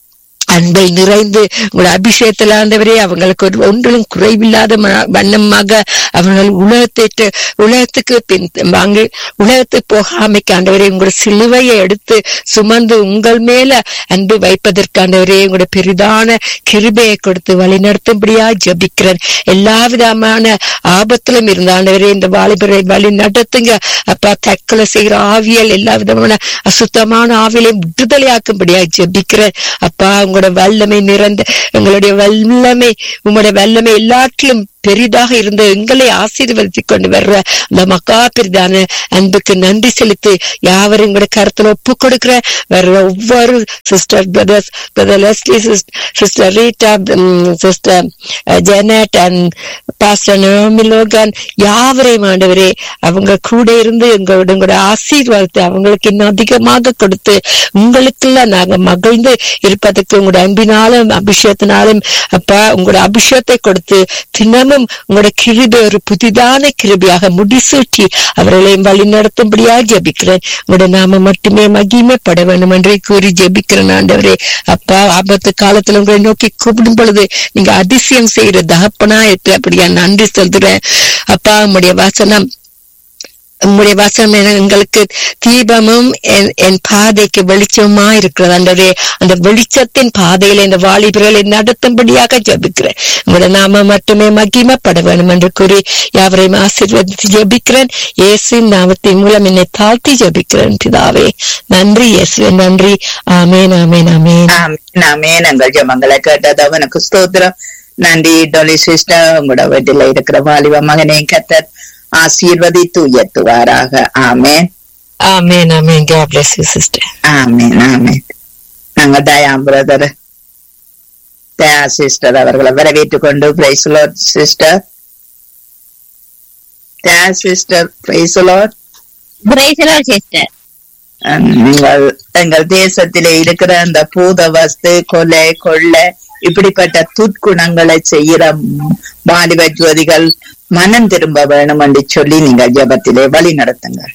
அன்பை நிறைந்து உங்களோட அபிஷேகத்தில் ஆண்டவரே அவங்களுக்கு ஒரு ஒன்றிலும் குறைவில்லாத ம- வண்ணமாக அவர்கள் உலகத்தை உலகத்துக்கு பின் வாங்கி உலகத்துக்கு போகாமைக்கு ஆண்டவரே உங்களோட சிலுவையை எடுத்து சுமந்து உங்கள் மேல அன்பு வைப்பதற்கு ஆண்டவரே உங்களோட பெரிதான கிருபையை கொடுத்து வழி நடத்தும்படியா ஜபிக்கிறேன் எல்லா விதமான ஆபத்திலும் இருந்த ஆண்டவரே இந்த வாலிபரை வழி நடத்துங்க அப்பா தற்கொலை செய்கிற ஆவியல் எல்லா விதமான அசுத்தமான ஆவியலையும் விடுதலையாக்கும்படியா ஜெபிக்கிறேன் அப்பா உங்களோட வல்லமை நிறைந்த எங்களுடைய வல்லமை உங்களுடைய வல்லமை எல்லாற்றிலும் பெரிதாக இருந்த எங்களை ஆசீர்வதித்துக் கொண்டு வர்ற அந்த மக்கா பெரிதான அன்புக்கு நன்றி செலுத்தி யாவரும் கூட கருத்துல ஒப்பு கொடுக்கிற வர்ற ஒவ்வொரு sister brothers brother Leslie sister Rita sister Janet and pastor Naomi Logan யாவரையும் ஆண்டவரே அவங்க கூட இருந்து எங்களோட உங்களோட ஆசீர்வாதத்தை அவங்களுக்கு இன்னும் அதிகமாக கொடுத்து உங்களுக்குள்ள நாங்க மகிழ்ந்து இருப்பதற்கு உங்களோட அன்பினாலும் அபிஷேகத்தினாலும் அப்பா உங்களோட அபிஷேகத்தை கொடுத்து தினமும் உங்களோட கிருபை ஒரு புதிதான கிருபியாக முடிசூட்டி அவர்களையும் வழி நடத்தும்படியா ஜெபிக்கிறேன் உங்களோட நாம மட்டுமே மகிமைப்பட வேண்டும் என்று கூறி ஜெபிக்கிறேன் ஆண்டவரே அப்பா ஆபத்து காலத்துல உங்களை நோக்கி கூப்பிடும் பொழுது நீங்க அதிசயம் செய்யற தகப்பனா இருக்கு அப்படியா நன்றி சொல்றேன் அப்பா உங்களுடைய வசனம் உம்முடைய வசனம் என- எங்களுக்கு தீபமும் என் என் பாதைக்கு வெளிச்சமா இருக்கிறது ஆண்டவரே அந்த வெளிச்சத்தின் பாதையில இந்த வாலிபர்களை நடத்தும்படியாக ஜெபிக்கிறேன் உங்களோட நாம மட்டுமே மகிமைப்பட வேண்டும் என்று கூறி யாவரையும் ஆசீர்வதித்து ஜெபிக்கிறேன் இயேசுவின் நாமத்தின் மூலம் என்னை தாழ்த்தி ஜெபிக்கிறேன் பிதாவே நன்றி இயேசுவே நன்றி ஆமேன் ஆமேன் ஆமேன் ஆமென், ஆமென். எங்கள் ஜெபங்களை கேட்டது அவனுக்கு ஸ்தோத்திரம் நன்றி டொலி சிஸ்டர் உங்களோட வீட்டில் இருக்கிற வாலிப மகனை கத்தர் ஆசீர்வதித்து உயர்த்துவாராக ஆமென் ஆமேன் ஆமேன் God bless you sister ஆமென் ஆமென் நாங்க தயா பிரதர் தயா சிஸ்டர் அவர்களை வரவேற்றுக் கொண்டு praise sister Daya sister praise sister நீங்கள் எங்கள் தேசத்திலே இருக்கிற அந்த பூத வஸ்து கொலை கொள்ளை இப்படிப்பட்ட துட்குணங்களை செய்கிற வாலிப ஜோதிகள் மனம் திரும்ப வேணும் என்று சொல்லி நீங்கள் ஜெபத்திலே வழி நடத்துங்கள்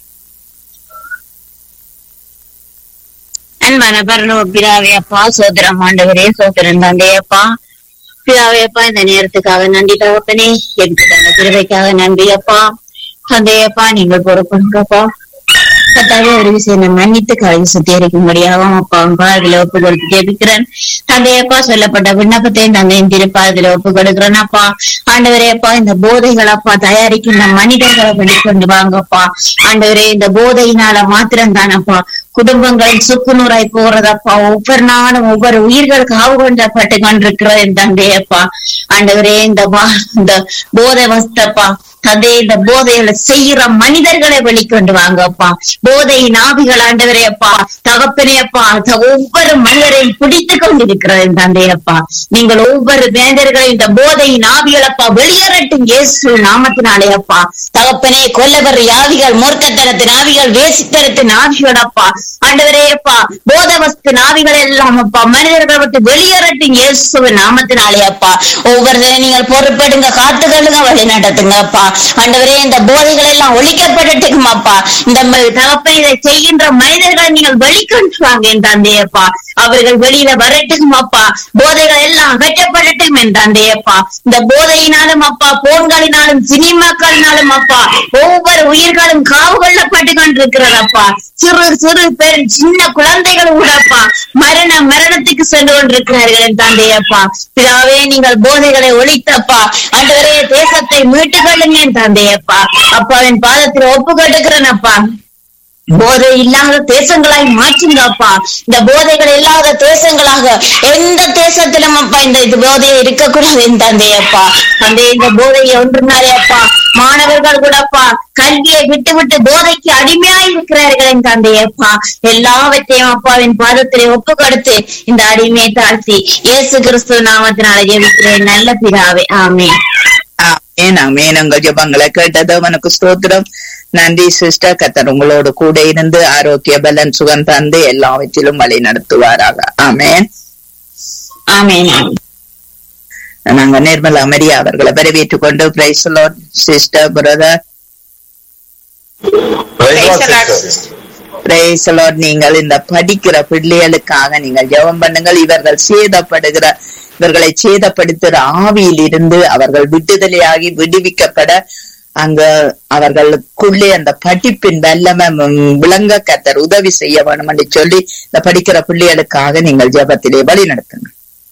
அன்பான பரலோக பிதாவே அப்பா சோதரம் ஆண்டவரே சோதரன் தந்தையப்பா பிதாவே அப்பா இந்த நேரத்துக்காக நன்றி தகப்பனே எனக்கு தந்த திருவைக்காக நன்றி அப்பா தந்தையப்பா நீங்கள் பொறுப்புங்கப்பா கத்தாவே ஒரு விஷயம் மன்னித்து கலை சுத்திகரிக்கும்படியாகவும் அப்பா பாதில ஒப்பு கொடுத்து ஜெபிக்கிறேன் தந்தையப்பா சொல்லப்பட்ட விண்ணப்பத்தையும் தந்தையின் திருப்பாதில ஒப்பு கொடுக்கிறேன் அப்பா ஆண்டவரே அப்பா இந்த போதைகள் அப்பா தயாரிக்கின்ற மனிதர்களை வெளிக்கொண்டு வாங்கப்பா ஆண்டவரே இந்த போதையினால மாத்திரம் தானப்பா குடும்பங்கள் சுக்குநூறாய் போறதப்பா ஒவ்வொரு நாளும் ஒவ்வொரு உயிர்கள் காவு கொண்டப்பட்டு கொண்டிருக்கிறது என் தந்தையப்பா ஆண்டவரே இந்த வா- இந்த போதை வஸ்தப்பா தந்தை இந்த போதைகளை செய்யற மனிதர்களை வெளிக்கொண்டு வாங்கப்பா போதை நாவிகள் ஆண்டவரே அப்பா தகப்பனே அப்பா த- ஒவ்வொரு மனிதரையும் பிடித்து கொண்டிருக்கிறது என் தந்தையப்பா நீங்கள் ஒவ்வொரு வேந்தர்களையும் இந்த போதை நாவிகளப்பா வெளியேறட்டும் இயேசு நாமத்தினாலே அப்பா தகப்பனே கொல்லவர் யாவிகள் மூர்க்கத்தனத்தின் ஆவிகள் வேசித்தனத்தின் ஆவிகள் அப்பா ஆண்டவரே அப்பா போதவஸ்து நாவிகள் எல்லாம் அப்பா மனிதர்களை விட்டு வெளியேறட்டும் இயேசுவின் நாமத்தினாலே அப்பா ஒவ்வொரு தினம் நீங்கள் பொறுப்பெடுங்க காத்துக்கொள்ளுங்க வழி நடத்துங்க அப்பா ஆண்டவரே இந்த போதைகள் எல்லாம் ஒழிக்கப்படட்டும் அப்பா இந்த ம- தகப்பன் இதை செய்கின்ற மனிதர்களை நீங்கள் வெளிக்கொண்டு வாங்க என் தந்தையப்பா அவர்கள் வெளியில வரட்டும் அப்பா போதைகள் எல்லாம் அகற்றப்படட்டும் என் தந்தையப்பா இந்த போதையினாலும் அப்பா போன்களினாலும் சினிமாக்களினாலும் அப்பா ஒவ்வொரு உயிர்களும் காவு கொள்ளப்பட்டு கொண்டிருக்கிறதப்பா சிறு சிறு பேர் சின்ன குழந்தைகள் கூடப்பா மரண மரணத்துக்கு சென்று கொண்டிருக்கிறார்கள் என் தந்தையப்பா பிதாவே நீங்கள் போதைகளை ஒழித்தப்பா ஆண்டவரே தேசத்தை மீட்டுக் கொள்ளுங்க என் தந்தையப்பா அப்பாவின் பாதத்தில் ஒப்பு கட்டுக்கிறேன் அப்பா போதை இல்லாத தேசங்களாய் மாற்றுங்கப்பா இந்த போதைகள் இல்லாத தேசங்களாக எந்த தேசத்திலும் அப்பா இந்த இது போதையை இருக்கக்கூடாது என் தந்தையப்பா தந்தை இந்த போதையை ஒன்றுனாலே அப்பா மாணவர்கள் கூடப்பா கல்வியை விட்டு விட்டு போதைக்கு அடிமையாய் இருக்கிறார்கள் என் தந்தையப்பா எல்லாவற்றையும் அப்பாவின் பாதத்திலே ஒப்பு கொடுத்து இந்த அடிமையை தாழ்த்தி இயேசு கிறிஸ்து நாமத்தினால ஜெபிக்கிறேன் நல்ல பிதாவே ஆமென் ஆமென் ஆமென் உங்கள் ஜெபங்களை கேட்டது அவனுக்கு ஸ்தோத்திரம் நன்றி சிஸ்டர் கத்தர் உங்களோடு கூட இருந்து ஆரோக்கிய பலன் சுகம் தந்து எல்லாவற்றிலும் வழி நடத்துவாராக ஆமென் ஆமென் ஆமென். நாங்க நிர்மலா மரியா அவர்களை வரவேற்றுக் கொண்டு praise sister brother Praise the Lord. நீங்கள் இந்த படிக்கிற பிள்ளைகளுக்காக நீங்கள் ஜெபம் பண்ணுங்கள் இவர்கள் சேதப்படுகிற இவர்களை சேதப்படுத்துகிற ஆவியில் இருந்து அவர்கள் விடுதலையாகி விடுவிக்கப்பட அங்க அவர்களுக்குள்ளே அந்த படிப்பின் வல்லமை ம், விளங்க கத்தர் உதவி செய்ய வேணும் என்று சொல்லி இந்த படிக்கிற பிள்ளைகளுக்காக நீங்கள் ஜெபத்திலே வழி நடத்துங்க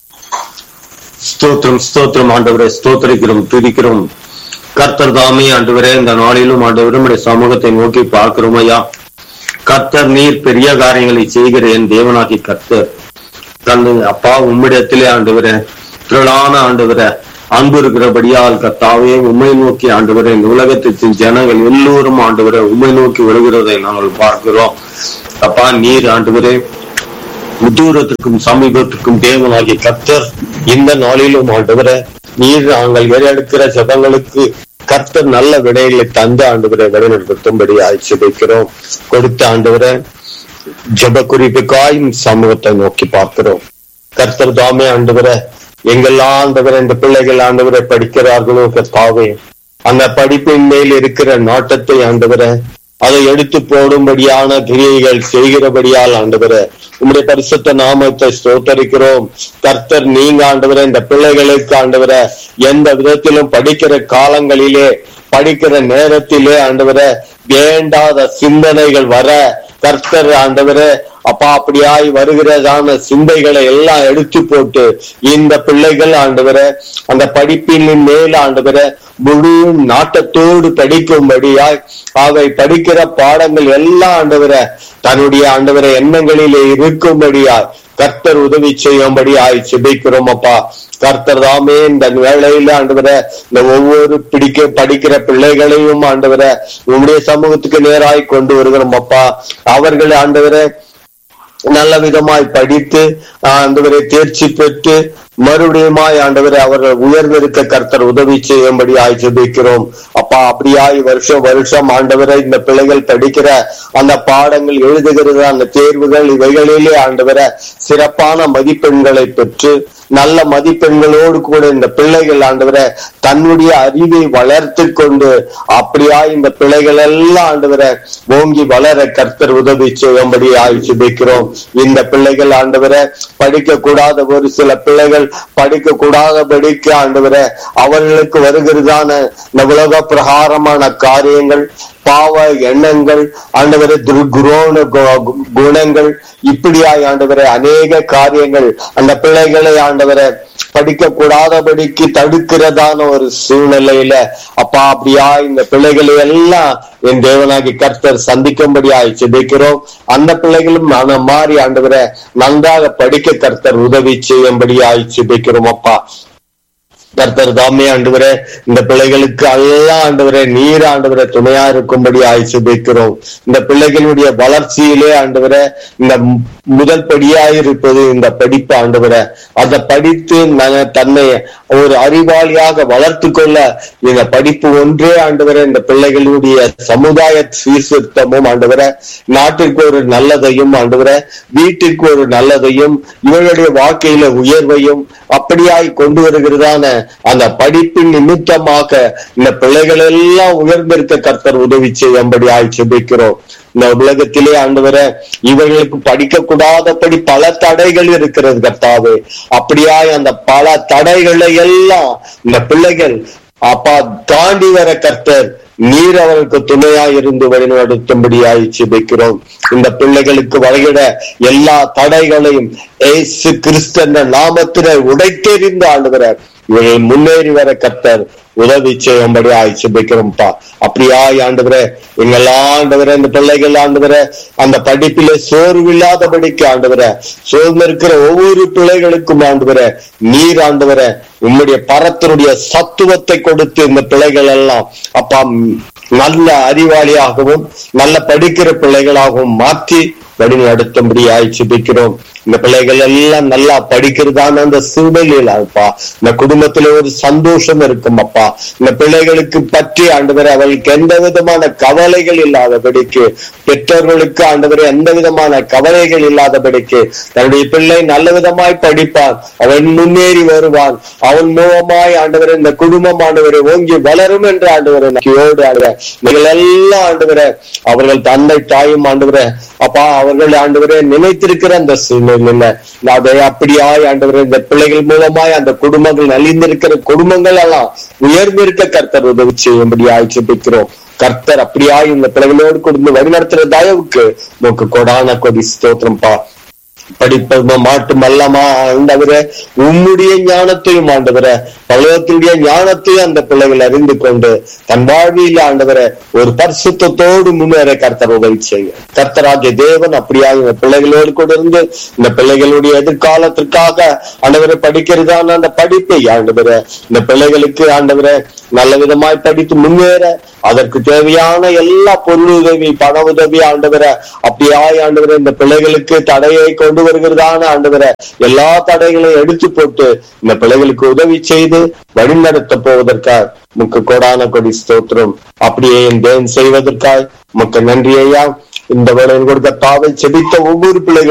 ஸ்தோத்திரம் ஸ்தோத்திரம் ஆண்டவரே ஸ்தோத்திரிக்கிறோம் துதிக்கிறோம் கர்த்தர் தாமே ஆண்டவரே இந்த நாளிலும் ஆண்டவரே உம்முடைய சமூகத்தை நோக்கி பார்க்கிறோம் ஐயா கர்த்தர் நீர் பெரிய காரியங்களை செய்கிற என் தேவனாகி கர்த்தர் தந்து அப்பா உம்மிடத்திலே ஆண்டவரே திரளான ஆண்டவரே அன்பு இருக்கிறபடியால் கர்த்தாவே உண்மை நோக்கி ஆண்டவரே இந்த உலகத்தின் ஜனங்கள் எல்லோரும் ஆண்டவரே உண்மை நோக்கி விழுகிறதை நாங்கள் பார்க்கிறோம் அப்பா நீர் ஆண்டவரே தூரத்திற்கும் சமீபத்திற்கும் தேவனாகிய கர்த்தர் இந்த நாளிலும் ஆண்டவர நீர் நாங்கள் எடுக்கிற ஜபங்களுக்கு கர்த்தர் நல்ல விடைகளை தந்து ஆண்டவரை வழிநடத்தும்படி ஆட்சேபிக்கிறோம் கொடுத்த ஆண்டவரை ஜப குறிப்புக்காய் சமூகத்தை நோக்கி பார்க்கிறோம் கர்த்தர் தாமே ஆண்டவரை எங்கெல்லாம் ஆண்டவரை இந்த பிள்ளைகள் ஆண்டவரை படிக்கிறார்களோ கர்த்தாவே அந்த படிப்பின் மேல் இருக்கிற நாட்டத்தை ஆண்டவரை அதை எடுத்து போடும்படியான கிரியைகள் செய்கிறபடியால் ஆண்டவரே உம்முடைய பரிசுத்த நாமத்தை ஸ்தோத்தரிக்கிறோம் கர்த்தர் நீங்க ஆண்டவரே இந்த பிள்ளைகளுக்கு ஆண்டவரே எந்த விதத்திலும் படிக்கிற காலங்களிலே படிக்கிற நேரத்திலே ஆண்டவரே வேண்டாத சிந்தனைகள் வர கர்த்தர் ஆண்டவரே அப்பா அப்படியாய் வருகிறதான சிந்தைகளை எல்லாம் எடுத்து போட்டு இந்த பிள்ளைகள் ஆண்டவரை அந்த படிப்பின் மேல் ஆண்டவரை முழு நாட்டத்தோடு படிக்கும்படியாய் அவை படிக்கிற பாடங்கள் எல்லாம் ஆண்டவரை தன்னுடைய ஆண்டவரை எண்ணங்களிலே இருக்கும்படியாய் கர்த்தர் உதவி செய்யும்படியாய் சிபிக்கிறோம் அப்பா கர்த்தர் தாமே இந்த வேளையில ஆண்டவர இந்த ஒவ்வொரு பிடிக்க படிக்கிற பிள்ளைகளையும் ஆண்டவர உங்களுடைய சமூகத்துக்கு நேராய் கொண்டு வருகிறோம் அப்பா அவர்கள் ஆண்டவரை நல்ல விதமாய் படித்து ஆண்டவரை தேர்ச்சி பெற்று மறுபடியுமாய் ஆண்டவரை அவர்கள் உயர்ந்திருக்க கர்த்தர் உதவி செய்யும்படி ஜெபிக்கிறோம் அப்பா அப்படியாய் வருஷம் வருஷம் ஆண்டவரை இந்த பிள்ளைகள் படிக்கிற அந்த பாடங்கள் எழுதுகிறது அந்த தேர்வுகள் இவைகளிலே ஆண்டவரை சிறப்பான மதிப்பெண்களை பெற்று நல்ல மதிப்பெண்களோடு கூட இந்த பிள்ளைகள் ஆண்டவரை தன்னுடைய அறிவை வளர்த்து கொண்டு அப்படியாய் இந்த பிள்ளைகள் எல்லாம் ஆண்டவரை ஓங்கி வளர கர்த்தர் உதவி செய்யும்படி ஆய்ச்சிபிக்கிறோம் இந்த பிள்ளைகள் ஆண்டவரை படிக்க கூடாத ஒரு சில பிள்ளைகள் படிக்க கூடாதபடிக்கு ஆண்டவரை அவர்களுக்கு வருகிறதான இந்த உலக பிரகாரமான காரியங்கள் பாவ எண்ணங்கள் ஆண்டவரை துர்குரோண கு- குணங்கள் இப்படியாய் ஆண்டவரை அநேக காரியங்கள் அந்த பிள்ளைகளை ஆண்டவரை படிக்க கூடாதபடிக்கு தடுக்கிறதான ஒரு சூழ்நிலையில அப்பா அப்படியா இந்த பிள்ளைகளை எல்லாம் என் தேவனாகி கர்த்தர் சந்திக்கும்படியாய் சிதைக்கிறோம் அந்த பிள்ளைகளும் மனம் மாறி ஆண்டவரை நன்றாக படிக்க கர்த்தர் உதவி செய்யும்படியாய் சிதைக்கிறோம் அப்பா கர்த்தர் தாமே ஆண்டவரே இந்த பிள்ளைகளுக்கு எல்லாம் ஆண்டவரே நீர் ஆண்டவரே துணையா இருக்கும்படி ஆய்ச்சிபிக்கிறோம் இந்த பிள்ளைகளுடைய வளர்ச்சியிலே ஆண்டவரே இந்த மு- முதல் படியாய் இருப்பது இந்த படிப்பு ஆண்டவரே அதை படித்து நான் தன்னை ஒரு அறிவாளியாக வளர்த்து கொள்ள இந்த படிப்பு ஒன்றே ஆண்டவரே இந்த பிள்ளைகளுடைய சமுதாய சீர்திருத்தமும் ஆண்டவரே நாட்டிற்கு ஒரு நல்லதையும் ஆண்டவரே வீட்டிற்கு ஒரு நல்லதையும் இவர்களுடைய வாழ்க்கையில உயர்வையும் அப்படியாய் கொண்டு வருகிறதான அந்த படிப்பின் நிமித்தமாக இந்த பிள்ளைகள் எல்லாம் உயர்ந்திருக்க கர்த்தர் உதவி செய்யும்படி ஆய்ச்சிபிக்கிறோம் இந்த உலகத்திலே ஆண்டவர இவர்களுக்கு படிக்க கூடாதபடி பல தடைகள் இருக்கிறது கர்த்தாவே அப்படியாய் அந்த பல தடைகளை எல்லாம் இந்த பிள்ளைகள் அப்பா தாண்டி வர கர்த்தர் நீர் அவர்களுக்கு துணையாய் இருந்து வழிநடத்தும்படியாய் சிபிக்கிறோம் இந்த பிள்ளைகளுக்கு வருகிற எல்லா தடைகளையும் ஏசு கிறிஸ்து என்ற நாமத்தினை உடைத்தெறிந்து ஆளுகிறார் இவர்கள் முன்னேறி வர கர்த்தர் உதவி செய்யும்படி ஆய்ச்சிபிக்கிறோம்ப்பா அப்படியாய் ஆண்டவரே எங்கெல்லாம் ஆண்டவரே இந்த பிள்ளைகள் ஆண்டவரே அந்த படிப்பிலே சோர்வில்லாதபடிக்கு ஆண்டவரே சோர்ந்து இருக்கிற ஒவ்வொரு பிள்ளைகளுக்கும் ஆண்டவரே நீர் ஆண்டவரே உம்முடைய பரத்தினுடைய சத்துவத்தை கொடுத்து இந்த பிள்ளைகள் எல்லாம் அப்பா ம், நல்ல அறிவாளியாகவும் நல்ல படிக்கிற பிள்ளைகளாகவும் மாற்றி வழி நடத்தும்படி ஆய்ச்சிபிக்கிறோம் இந்த பிள்ளைகள் எல்லாம் நல்லா படிக்கிறதான அந்த சூழ்நிலையில அப்பா இந்த குடும்பத்துல ஒரு சந்தோஷம் இருக்கும் அப்பா இந்த பிள்ளைகளுக்கு பற்றி ஆண்டவரை அவர்களுக்கு எந்த விதமான கவலைகள் இல்லாதபடிக்கு பெற்றோர்களுக்கு ஆண்டவரை எந்த விதமான கவலைகள் இல்லாதபடிக்கு தன்னுடைய பிள்ளை நல்ல விதமாய் படிப்பான் அவன் முன்னேறி வருவான் அவன் மூலமாய் ஆண்டவரை இந்த குடும்பம் ஆண்டவரை ஓங்கி வளரும் என்று ஆண்டவரை நம்பிக்கையோடு ஆண்டவரை நீங்கள் எல்லாம் ஆண்டவரை அவர்கள் தந்தை தாயும் ஆண்டவரை அப்பா அவர்கள் ஆண்டவரை நினைத்திருக்கிற அந்த சூழ்நிலை அதை அப்படியாய் ஆண்டவரை இந்த பிள்ளைகள் மூலமாய் அந்த குடும்பங்கள் நலிந்திருக்கிற குடும்பங்கள் எல்லாம் உயர்ந்திருக்க கர்த்தர் உதவி செய்யும்படியாய் ஜெபிக்கிறோம் கர்த்தர் அப்படியாய் இந்த பிள்ளைகளோடு கொடுத்து வழிநடத்துற தயவுக்கு உனக்கு கொடான கொடி ஸ்தோத்திரம்பா படிப்பது மாட்டும் அல்லமா ஆண்டவரே உம்முடைய ஞானத்தையும் ஆண்டவரே பலவத்தினுடைய ஞானத்தையும் அந்த பிள்ளைகள் அறிந்து கொண்டு தன் வாழ்வியில் ஆண்டவரே ஒரு பரிசுத்தத்தோடு முன்னேற கர்த்தர் உதவி செய்ய கர்த்தராகிய தேவன் அப்படியாக இந்த பிள்ளைகளோடு கூட இருந்து இந்த பிள்ளைகளுடைய எதிர்காலத்திற்காக ஆண்டவரை படிக்கிறதான அந்த படிப்பை ஆண்டவரே இந்த பிள்ளைகளுக்கு ஆண்டவரே நல்ல விதமாய் படித்து முன்னேற அதற்கு தேவையான எல்லா பொருள் உதவி பண உதவி ஆண்டவரை அப்படியாய் ஆண்டவரை இந்த பிள்ளைகளுக்கு தடையை கொண்டு வருகிறதான ஆண்டவரை எல்லா தடைகளையும் எடுத்து போட்டு இந்த பிள்ளைகளுக்கு உதவி செய்து வழிநடத்த போவதற்காக முக்கு கோடான கொடி ஸ்தோத்திரம் அப்படியே என் தேவன் செய்வதற்காய் முக்க நன்றி ஐயா இந்த வேளையில் கொடுத்த தாவை செபித்த ஒவ்வொரு பிள்ளைகளும்